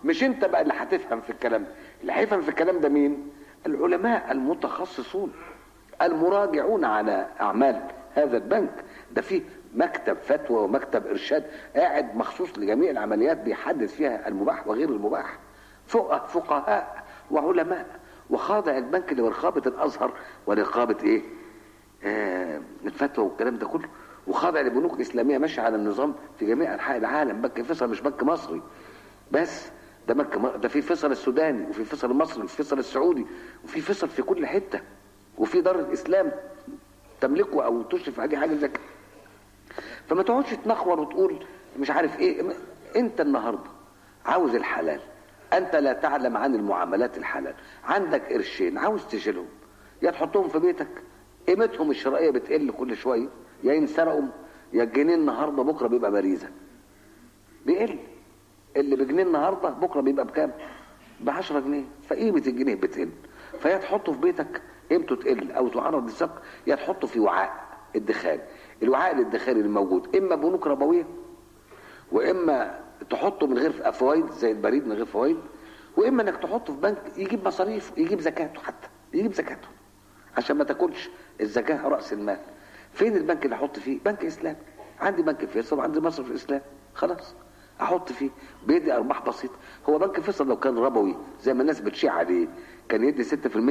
مش انت بقى اللي هتفهم في الكلام ده اللي هيفهم في الكلام ده مين العلماء المتخصصون المراجعون على اعمال هذا البنك ده فيه مكتب فتوى ومكتب ارشاد قاعد مخصوص لجميع العمليات بيحدد فيها المباح وغير المباح فقه فقهاء وعلماء وخاضع البنك لرقابه الازهر ورقابه ايه آه الفتوى والكلام ده كله وخاضع لبنوك اسلاميه ماشيه على النظام في جميع انحاء العالم بنك فيصل مش بنك مصري بس ده بنك م- ده في فيصل السوداني وفي فيصل المصري وفي فيصل السعودي وفي فيصل في كل حته وفي دار الاسلام تملكه او تشرف عليه حاجه زي كده فما تقعدش تنخور وتقول مش عارف ايه م- انت النهارده عاوز الحلال انت لا تعلم عن المعاملات الحلال عندك قرشين عاوز تشيلهم يا تحطهم في بيتك قيمتهم الشرائيه بتقل كل شويه يا ينسرقوا يا الجنيه النهارده بكره بيبقى باريزه بيقل اللي بجنيه النهارده بكره بيبقى بكام؟ ب 10 جنيه فقيمه الجنيه بتقل فيا تحطه في بيتك قيمته تقل او تعرض للسق يا تحطه في وعاء ادخاري الوعاء الادخاري اللي موجود اما بنوك ربويه واما تحطه من غير فوائد زي البريد من غير فوائد واما انك تحطه في بنك يجيب مصاريف يجيب زكاته حتى يجيب زكاته عشان ما تاكلش الزكاه راس المال فين البنك اللي احط فيه بنك اسلامي عندي بنك فيصل وعندي مصرف اسلام خلاص احط فيه بيدي ارباح بسيطه هو بنك فيصل لو كان ربوي زي ما الناس بتشيع عليه كان يدي 6%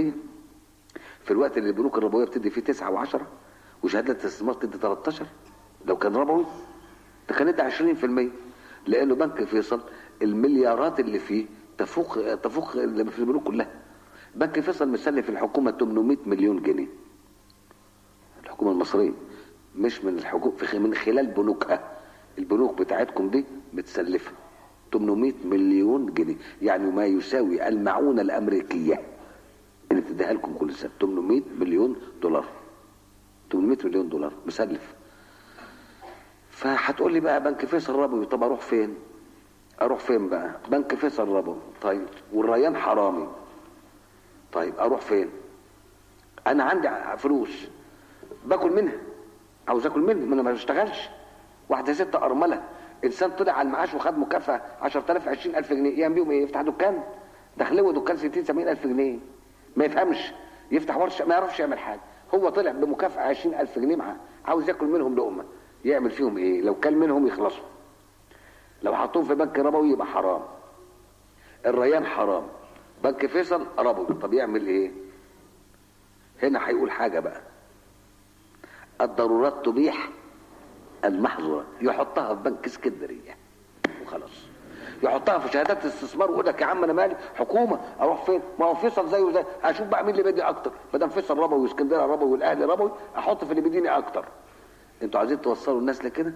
في الوقت اللي البنوك الربويه بتدي فيه 9 و10 وشهاده الاستثمار تدي 13 لو كان ربوي ده كان يدي 20% لانه بنك فيصل المليارات اللي فيه تفوق تفوق اللي في البنوك كلها بنك فيصل مسلف الحكومه 800 مليون جنيه الحكومه المصريه مش من الحكومه في من خلال بنوكها البنوك بتاعتكم دي متسلفه 800 مليون جنيه يعني ما يساوي المعونه الامريكيه اللي بتديها لكم كل سنه 800 مليون دولار 800 مليون دولار مسلف فهتقول لي بقى بنك فيصل ربوي طب اروح فين اروح فين بقى بنك فيصل ربوي طيب والريان حرامي طيب اروح فين انا عندي فلوس باكل منها عاوز اكل منها ما انا ما بشتغلش واحده ست ارمله انسان طلع على المعاش وخد مكافاه 10000 20000 جنيه يعمل بيهم ايه يفتح دكان دخله دكان 60 70000 جنيه ما يفهمش يفتح ورشه ما يعرفش يعمل حاجه هو طلع بمكافاه 20000 جنيه معاه عاوز ياكل منهم لقمه يعمل فيهم ايه لو كل منهم يخلصوا لو حطوهم في بنك ربوي يبقى حرام الريان حرام بنك فيصل ربوي طب يعمل ايه هنا هيقول حاجه بقى الضرورات تبيح المحظورات يحطها في بنك اسكندريه وخلاص يحطها في شهادات استثمار ويقول لك يا عم انا مالي حكومه اروح فين؟ ما هو فيصل زيه زي اشوف بقى مين اللي بيدي اكتر ما دام فيصل ربوي واسكندريه ربوي والاهلي ربوي احط في اللي بيديني اكتر انتوا عايزين توصلوا الناس لكده؟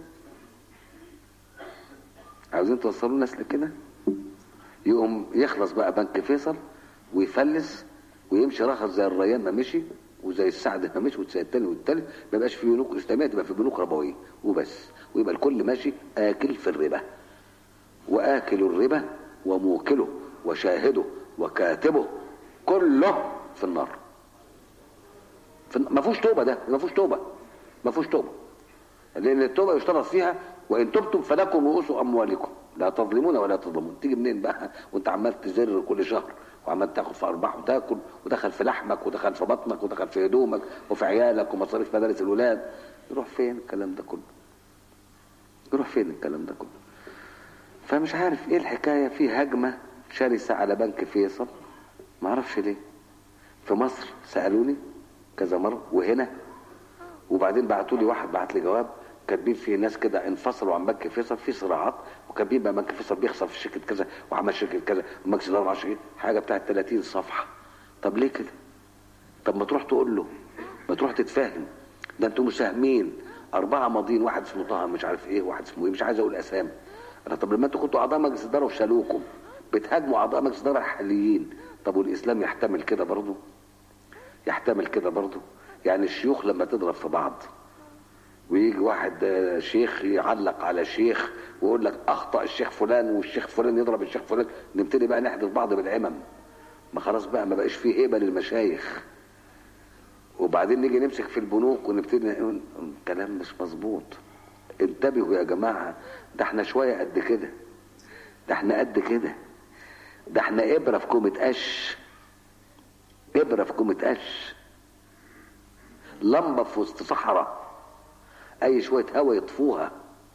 عاوزين توصلوا الناس لكده؟ يقوم يخلص بقى بنك فيصل ويفلس ويمشي رخص زي الريان ما مشي وزي السعد ما مشي وزي التاني والتالت ما يبقاش في بنوك اسلاميه تبقى في بنوك ربويه وبس ويبقى الكل ماشي اكل في الربا واكل الربا وموكله وشاهده وكاتبه كله في النار في ما فيهوش توبه ده ما فيهوش توبه ما فيهوش توبه لان التوبه يشترط فيها وان تبتم فلكم رؤوس اموالكم لا تظلمون ولا تظلمون تيجي منين بقى وانت عمال تزر كل شهر وعمال تاخد في ارباح وتاكل ودخل في لحمك ودخل في بطنك ودخل في هدومك وفي عيالك ومصاريف مدارس الولاد يروح فين الكلام ده كله يروح فين الكلام ده كله فمش عارف ايه الحكايه في هجمه شرسه على بنك فيصل ما اعرفش ليه في مصر سالوني كذا مره وهنا وبعدين بعتوا لي واحد بعت لي جواب كاتبين فيه ناس كده انفصلوا عن بنك فيصل في صراعات وكاتبين بقى بنك فيصل بيخسر في شركه كذا وعمل شركه كذا وماكس دار شركه حاجه بتاعت 30 صفحه طب ليه كده؟ طب ما تروح تقول له ما تروح تتفاهم ده انتوا مساهمين اربعه ماضيين واحد اسمه طه مش عارف ايه واحد اسمه ايه مش عايز اقول اسامي انا طب لما انتوا كنتوا اعضاء مجلس اداره وشالوكم بتهاجموا اعضاء مجلس اداره حاليين طب والاسلام يحتمل كده برضه يحتمل كده برضه يعني الشيوخ لما تضرب في بعض ويجي واحد آه، شيخ يعلق على شيخ ويقول لك اخطا الشيخ فلان والشيخ فلان يضرب الشيخ فلان نبتدي بقى نحدث بعض بالعمم ما خلاص بقى ما بقاش فيه هيبه للمشايخ وبعدين نيجي نمسك في البنوك ونبتدي نقول كلام مش مظبوط انتبهوا يا جماعه ده احنا شويه قد كده ده احنا قد كده ده احنا ابره في كومه قش ابره في كومه قش لمبه في وسط صحراء اي شويه هوا يطفوها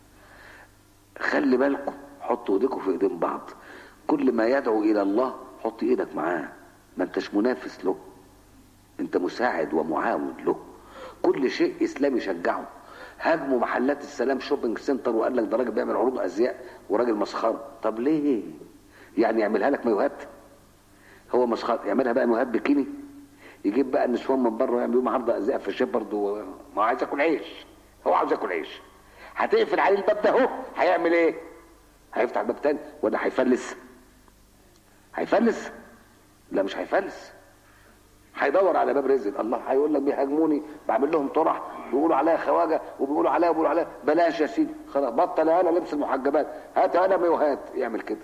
خلي بالكم حطوا ايديكم في ايدين بعض كل ما يدعو الى الله حط ايدك معاه ما انتش منافس له انت مساعد ومعاون له كل شيء اسلامي شجعه هاجموا محلات السلام شوبينج سنتر وقال لك ده راجل بيعمل عروض ازياء وراجل مسخره طب ليه يعني يعملها لك مايوهات هو مسخره يعملها بقى مايوهات بكيني يجيب بقى النسوان من بره ويعمل لهم عرض ازياء في شيبرد و... ما هو عايز ياكل عيش هو عاوز ياكل عيش هتقفل عليه الباب ده اهو هيعمل ايه هيفتح باب تاني ولا هيفلس هيفلس لا مش هيفلس هيدور على باب رزق الله هيقول لك بيهاجموني بعمل لهم طرح بيقولوا عليا خواجه وبيقولوا عليا بيقولوا عليا بلاش يا سيدي خلاص بطل انا لبس المحجبات هات انا مايوهات يعمل كده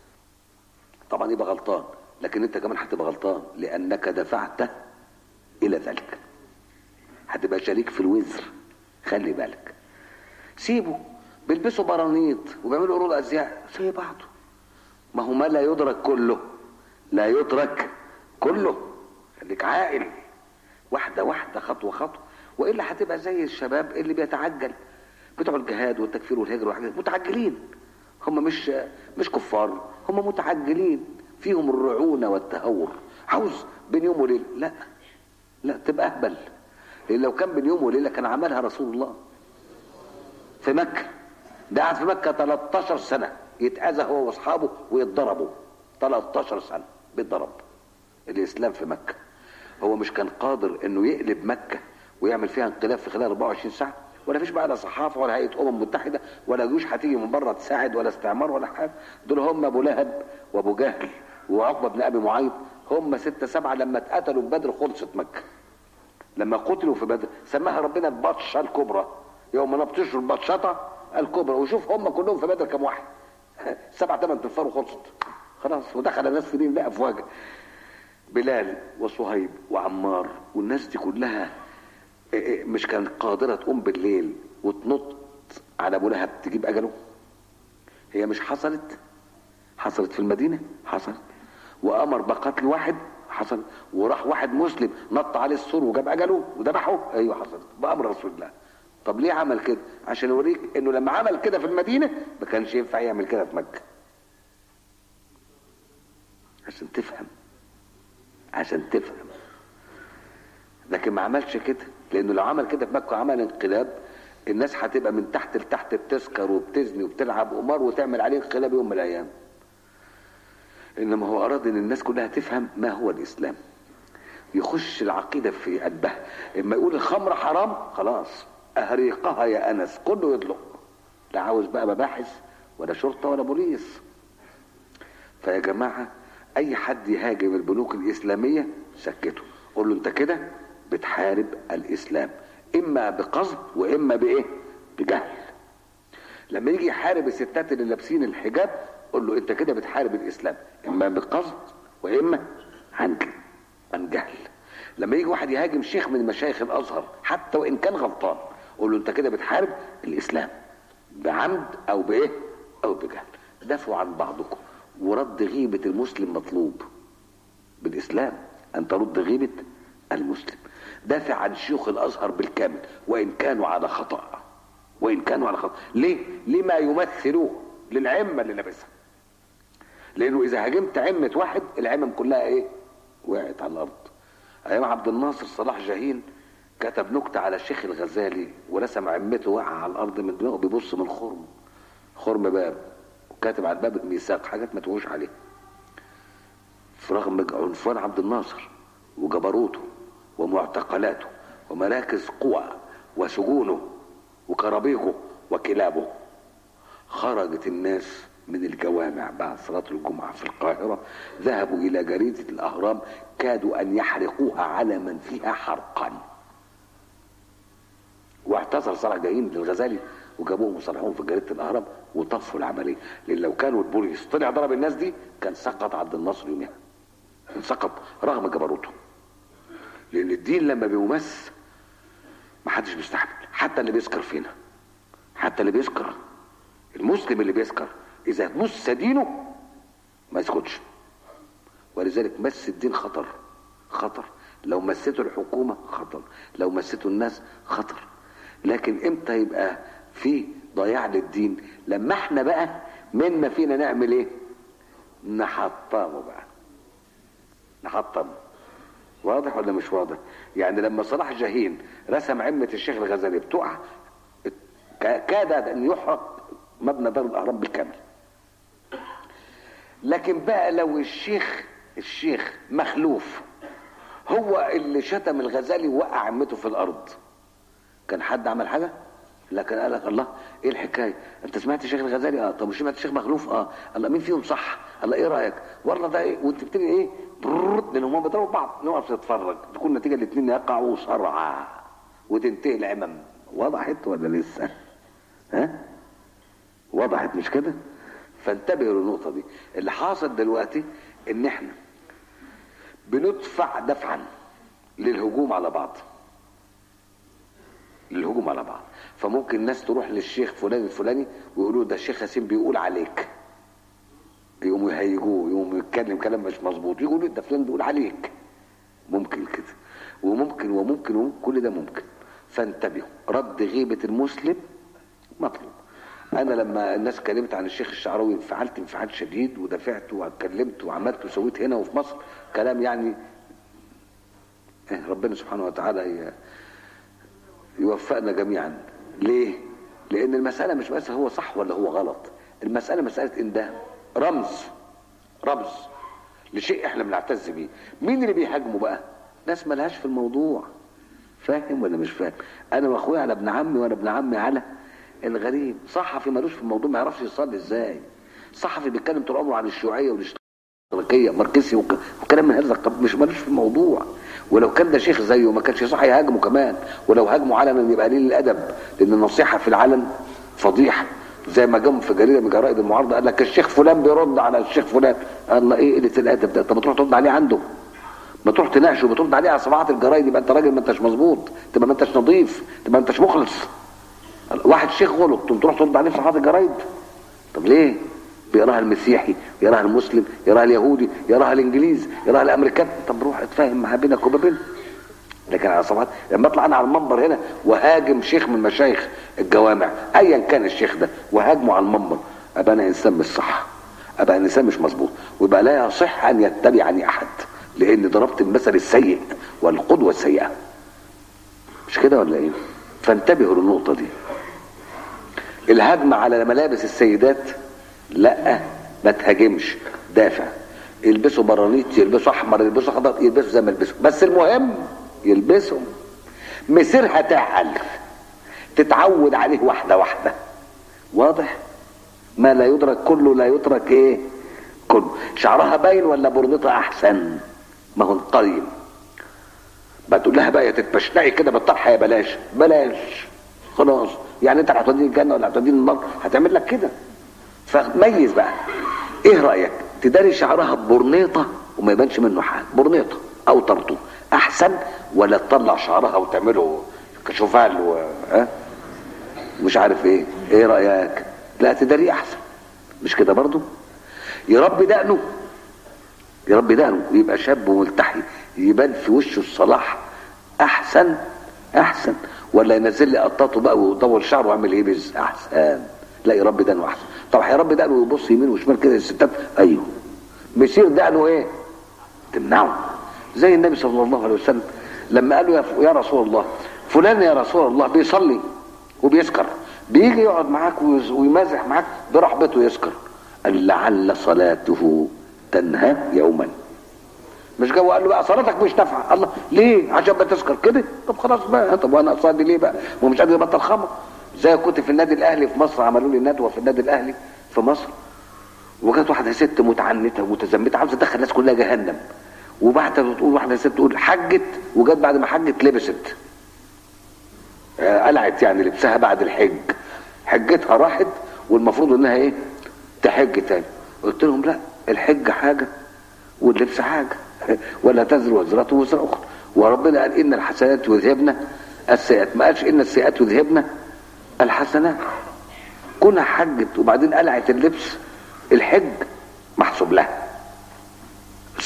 طبعا يبقى غلطان لكن انت كمان هتبقى غلطان لانك دفعت الى ذلك هتبقى شريك في الوزر خلي بالك سيبه بيلبسوا برانيط وبيعملوا عروض ازياء زي بعضه ما هو ما لا يدرك كله لا يترك كله خليك عاقل واحده واحده خطوه خطوه والا هتبقى زي الشباب اللي بيتعجل بتوع الجهاد والتكفير والهجره وحاجات متعجلين هم مش مش كفار هم متعجلين فيهم الرعونه والتهور عاوز بين يوم وليله لا لا تبقى اهبل لان لو كان بين يوم وليله كان عملها رسول الله في مكه ده قعد في مكه 13 سنه يتاذى هو واصحابه ويتضربوا 13 سنه بيتضرب الاسلام في مكه هو مش كان قادر انه يقلب مكه ويعمل فيها انقلاب في خلال 24 ساعه ولا فيش بقى لا صحافه ولا هيئه امم متحده ولا جيوش هتيجي من بره تساعد ولا استعمار ولا حاجه دول هم ابو لهب وابو جهل وعقبه بن ابي معيط هم ستة سبعة لما اتقتلوا في بدر خلصت مكة لما قتلوا في بدر سماها ربنا البطشة الكبرى يوم نبطشوا البطشطة الكبرى وشوف هم كلهم في بدر كم واحد سبعة ثمان تنفار وخلصت خلاص ودخل الناس في دين لا افواجا بلال وصهيب وعمار والناس دي كلها مش كانت قادرة تقوم بالليل وتنط على ابو لهب تجيب اجله هي مش حصلت حصلت في المدينة حصلت وامر بقتل واحد حصل وراح واحد مسلم نط عليه السور وجاب اجله وذبحه ايوه حصلت بامر رسول الله طب ليه عمل كده عشان يوريك انه لما عمل كده في المدينه ما كانش ينفع يعمل كده في مكه عشان تفهم عشان تفهم لكن ما عملش كده لانه لو عمل كده في مكه وعمل انقلاب الناس هتبقى من تحت لتحت بتسكر وبتزني وبتلعب قمار وتعمل عليه انقلاب يوم من الايام انما هو اراد ان الناس كلها تفهم ما هو الاسلام يخش العقيده في قلبها اما يقول الخمر حرام خلاص اهريقها يا انس كله يطلق لا عاوز بقى مباحث ولا شرطه ولا بوليس فيا جماعه اي حد يهاجم البنوك الاسلاميه سكته قول له انت كده بتحارب الاسلام اما بقصد واما بايه بجهل لما يجي يحارب الستات اللي لابسين الحجاب قول له انت كده بتحارب الاسلام اما بقصد واما عن عن جهل لما يجي واحد يهاجم شيخ من مشايخ الازهر حتى وان كان غلطان قول له انت كده بتحارب الاسلام بعمد او بايه او بجهل دافعوا عن بعضكم ورد غيبة المسلم مطلوب بالإسلام أن ترد غيبة المسلم دافع عن شيوخ الأزهر بالكامل وإن كانوا على خطأ وإن كانوا على خطأ ليه؟ لما يمثلوه للعمة اللي لابسها لأنه إذا هاجمت عمة واحد العمم كلها إيه؟ وقعت على الأرض أيام عبد الناصر صلاح جاهين كتب نكتة على الشيخ الغزالي ورسم عمته واقعة على الأرض من دماغه بيبص من خرم خرم باب وكاتب على الباب الميثاق حاجات ما تقولش عليه في رغم عنفوان عبد الناصر وجبروته ومعتقلاته ومراكز قوى وسجونه وكرابيغه وكلابه خرجت الناس من الجوامع بعد صلاة الجمعة في القاهرة ذهبوا إلى جريدة الأهرام كادوا أن يحرقوها على من فيها حرقا واعتذر صلاح جاهين للغزالي وجابوهم وصلحوهم في جريده الاهرام وطفوا العمليه لان لو كانوا البوليس طلع ضرب الناس دي كان سقط عبد الناصر يومها كان سقط رغم جبروته لان الدين لما بيمس ما حدش بيستحمل حتى اللي بيسكر فينا حتى اللي بيسكر المسلم اللي بيسكر اذا مس دينه ما يسكتش ولذلك مس الدين خطر خطر لو مسته الحكومة خطر لو مسته الناس خطر لكن امتى يبقى في ضياع للدين لما احنا بقى منا فينا نعمل ايه نحطمه بقى نحطمه واضح ولا مش واضح يعني لما صلاح جاهين رسم عمة الشيخ الغزالي بتقع ك- كاد ان يحرق مبنى دار الاهرام بالكامل لكن بقى لو الشيخ الشيخ مخلوف هو اللي شتم الغزالي ووقع عمته في الارض كان حد عمل حاجه لكن قال لك الله ايه الحكايه انت سمعت الشيخ الغزالي اه طب سمعت الشيخ مخلوف اه الله مين فيهم صح الله ايه رايك والله ده ايه وانت بتبتدي ايه برررت لان هم بيضربوا بعض نقف نتفرج تكون النتيجه الاثنين يقعوا صرعى وتنتهي العمم وضحت ولا لسه ها وضحت مش كده فانتبهوا للنقطه دي اللي حاصل دلوقتي ان احنا بندفع دفعا للهجوم على بعض للهجوم على بعض فممكن ناس تروح للشيخ فلان الفلاني ويقولوا ده الشيخ ياسين بيقول عليك يقوموا يهيجوه يقوموا يتكلم كلام مش مظبوط يقولوا ده فلان بيقول عليك ممكن كده وممكن وممكن وممكن كل ده ممكن فانتبهوا رد غيبة المسلم مطلوب انا لما الناس كلمت عن الشيخ الشعراوي انفعلت انفعال شديد ودافعت واتكلمت وعملت وسويت هنا وفي مصر كلام يعني إيه، ربنا سبحانه وتعالى ي- يوفقنا جميعا ليه لان المساله مش بس هو صح ولا هو غلط المساله مساله ان ده رمز رمز لشيء احنا بنعتز بيه مين اللي بيهاجمه بقى ناس ملهاش في الموضوع فاهم ولا مش فاهم انا واخويا على ابن عمي وانا ابن عمي على الغريب صحفي ملوش في الموضوع ما يعرفش يصلي ازاي صحفي بيتكلم طول عمره عن الشيوعيه والاشتراكيه ماركسي وك- وكلام من هذا القبيل مش ملوش في الموضوع ولو كان ده شيخ زيه ما كانش صح يهاجمه كمان ولو هاجمه علنا يبقى قليل الادب لان النصيحه في العلن فضيحه زي ما جم في جريده من جرائد المعارضه قال لك الشيخ فلان بيرد على الشيخ فلان الله ايه قله الادب ده طب ما تروح ترد عليه عنده ما تروح تناقشه وبترد عليه على صفحات الجرايد يبقى انت راجل ما انتش مظبوط تبقى ما انتش نظيف تبقى ما انتش مخلص واحد شيخ غلط تقوم تروح ترد عليه في صفحات الجرايد طب ليه بيقراها المسيحي يقراها المسلم يقراها اليهودي يقراها الانجليز يقراها الامريكان طب روح اتفاهم معاه بينك وبين لكن على صفحات لما اطلع انا على المنبر هنا وهاجم شيخ من مشايخ الجوامع ايا كان الشيخ ده وهاجمه على المنبر ابقى انا انسان مش صح ابقى انسان مش مظبوط ويبقى لا يصح ان يتبعني احد لان ضربت المثل السيء والقدوه السيئه مش كده ولا ايه فانتبهوا للنقطه دي الهجمة على ملابس السيدات لا ما تهاجمش دافع يلبسوا برانيت يلبسوا احمر يلبسوا خضر يلبسوا زي ما يلبسوا بس المهم يلبسوا مسيرها تعقل تتعود عليه واحده واحده واضح ما لا يدرك كله لا يترك ايه كله شعرها باين ولا برنطها احسن ما هو قيم ما تقول لها بقى يا تتبشنقي كده بالطرحه يا بلاش بلاش خلاص يعني انت هتوديني الجنه ولا هتوديني النار هتعمل لك كده فميز بقى ايه رايك تداري شعرها ببرنيطه وما يبانش منه حاجه برنيطه او طرطو احسن ولا تطلع شعرها وتعمله كشوفال و... ها مش عارف ايه ايه رايك لا تداري احسن مش كده برضو يربي دقنه يربي دقنه ويبقى شاب وملتحي يبان في وشه الصلاح احسن احسن ولا ينزل لي قطاطه بقى ويطول شعره ويعمل ايه بز احسن لا يربي دقنه احسن طب هيربي دقنه ويبص يمين وشمال كده الستات ايوه مسير دقنه ايه تمنعه زي النبي صلى الله عليه وسلم لما قالوا يا, يا رسول الله فلان يا رسول الله بيصلي وبيسكر بيجي يقعد معاك ويز- ويمازح معاك برحبته يسكر قال لعل صلاته تنهى يوما مش جاي وقال له بقى صلاتك مش نافعه الله ليه عشان بتسكر كده طب خلاص بقى طب وانا اصلي ليه بقى ما هو مش قادر يبطل خمر زي كنت في النادي الاهلي في مصر عملوا لي ندوه في النادي الاهلي في مصر وجت واحده ست متعنته ومتزمته عاوزه تدخل الناس كلها جهنم وبعد تقول واحده ست تقول حجت وجت بعد ما حجت لبست آه، قلعت يعني لبسها بعد الحج حجتها راحت والمفروض انها ايه تحج تاني قلت لهم لا الحج حاجه واللبس حاجه ولا تزر وزرة وزر اخرى وربنا قال ان الحسنات يذهبن السيئات ما قالش ان السيئات يذهبن الحسنات كونها حجت وبعدين قلعت اللبس الحج محسوب لها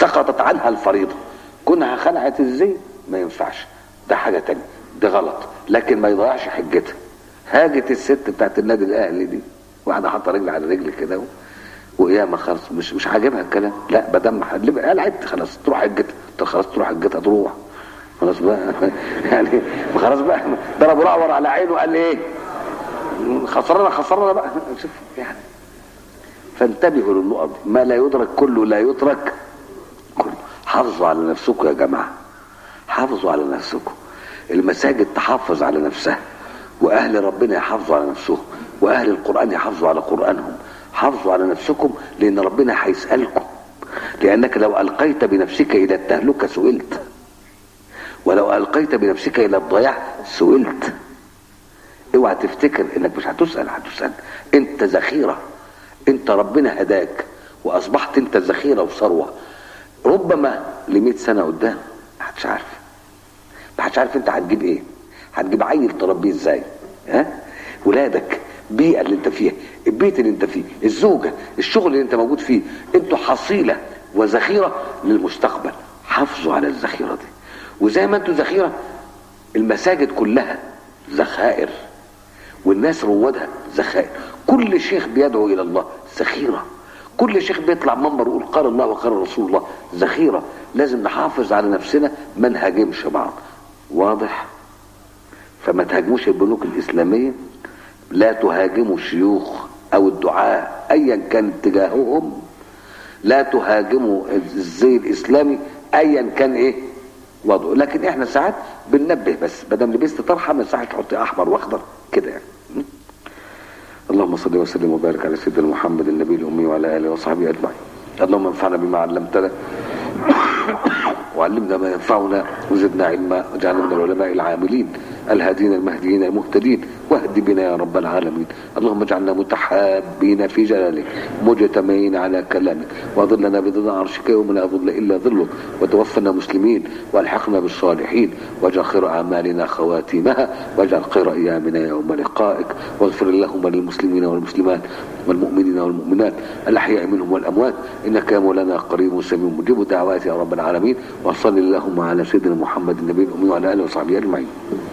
سقطت عنها الفريضة كونها خلعت الزي ما ينفعش ده حاجة تانية ده غلط لكن ما يضيعش حجتها هاجت الست بتاعت النادي الاهلي دي واحدة حاطة رجل على رجل كده و- وقيامة خلاص مش مش عاجبها الكلام لا بدم قلعت خلاص تروح حجتها طب خلاص تروح حجتها تروح خلاص بقى يعني خلاص بقى ضرب رعور على عينه قال ايه خسرنا خسرنا بقى شوف يعني فانتبهوا للنقط دي ما لا يدرك كله لا يترك كله حافظوا على نفسكم يا جماعه حافظوا على نفسكم المساجد تحافظ على نفسها واهل ربنا يحافظوا على نفسهم واهل القران يحافظوا على قرانهم حافظوا على نفسكم لان ربنا هيسالكم لانك لو القيت بنفسك الى التهلكه سئلت ولو القيت بنفسك الى الضياع سئلت اوعى تفتكر انك مش هتسال هتسال انت ذخيره انت ربنا هداك واصبحت انت ذخيره وثروه ربما ل سنه قدام محدش عارف محدش عارف انت هتجيب ايه هتجيب عيل تربيه ازاي ها ولادك البيئه اللي انت فيها البيت اللي انت فيه الزوجه الشغل اللي انت موجود فيه انتوا حصيله وذخيره للمستقبل حافظوا على الذخيره دي وزي ما انتوا ذخيره المساجد كلها ذخائر والناس روادها ذخائر كل شيخ بيدعو الى الله ذخيره كل شيخ بيطلع منبر ويقول قال الله وقال رسول الله ذخيره لازم نحافظ على نفسنا ما نهاجمش بعض واضح فما تهاجموش البنوك الاسلاميه لا تهاجموا الشيوخ او الدعاء ايا كان اتجاههم لا تهاجموا الزي الاسلامي ايا كان ايه وضعه لكن احنا ساعات بننبه بس ما دام لبست طرحه ما يصحش تحطي احمر واخضر كده يعني اللهم صل وسلم وبارك على سيدنا محمد النبي الامي وعلى اله وصحبه اجمعين اللهم انفعنا بما علمتنا وعلمنا ما ينفعنا وزدنا علما واجعلنا من العلماء العاملين الهادين المهديين المهتدين واهد بنا يا رب العالمين اللهم اجعلنا متحابين في جلالك مجتمعين على كلامك واظلنا بظل عرشك يوم لا ظل الا ظلك وتوفنا مسلمين والحقنا بالصالحين واجعل خير اعمالنا خواتيمها واجعل خير ايامنا يوم لقائك واغفر اللهم للمسلمين والمسلمات والمؤمنين والمؤمنات الاحياء منهم والاموات انك يا مولانا قريب سميع مجيب الدعوات يا رب العالمين وصل اللهم على سيدنا محمد النبي الامي وعلى اله وصحبه اجمعين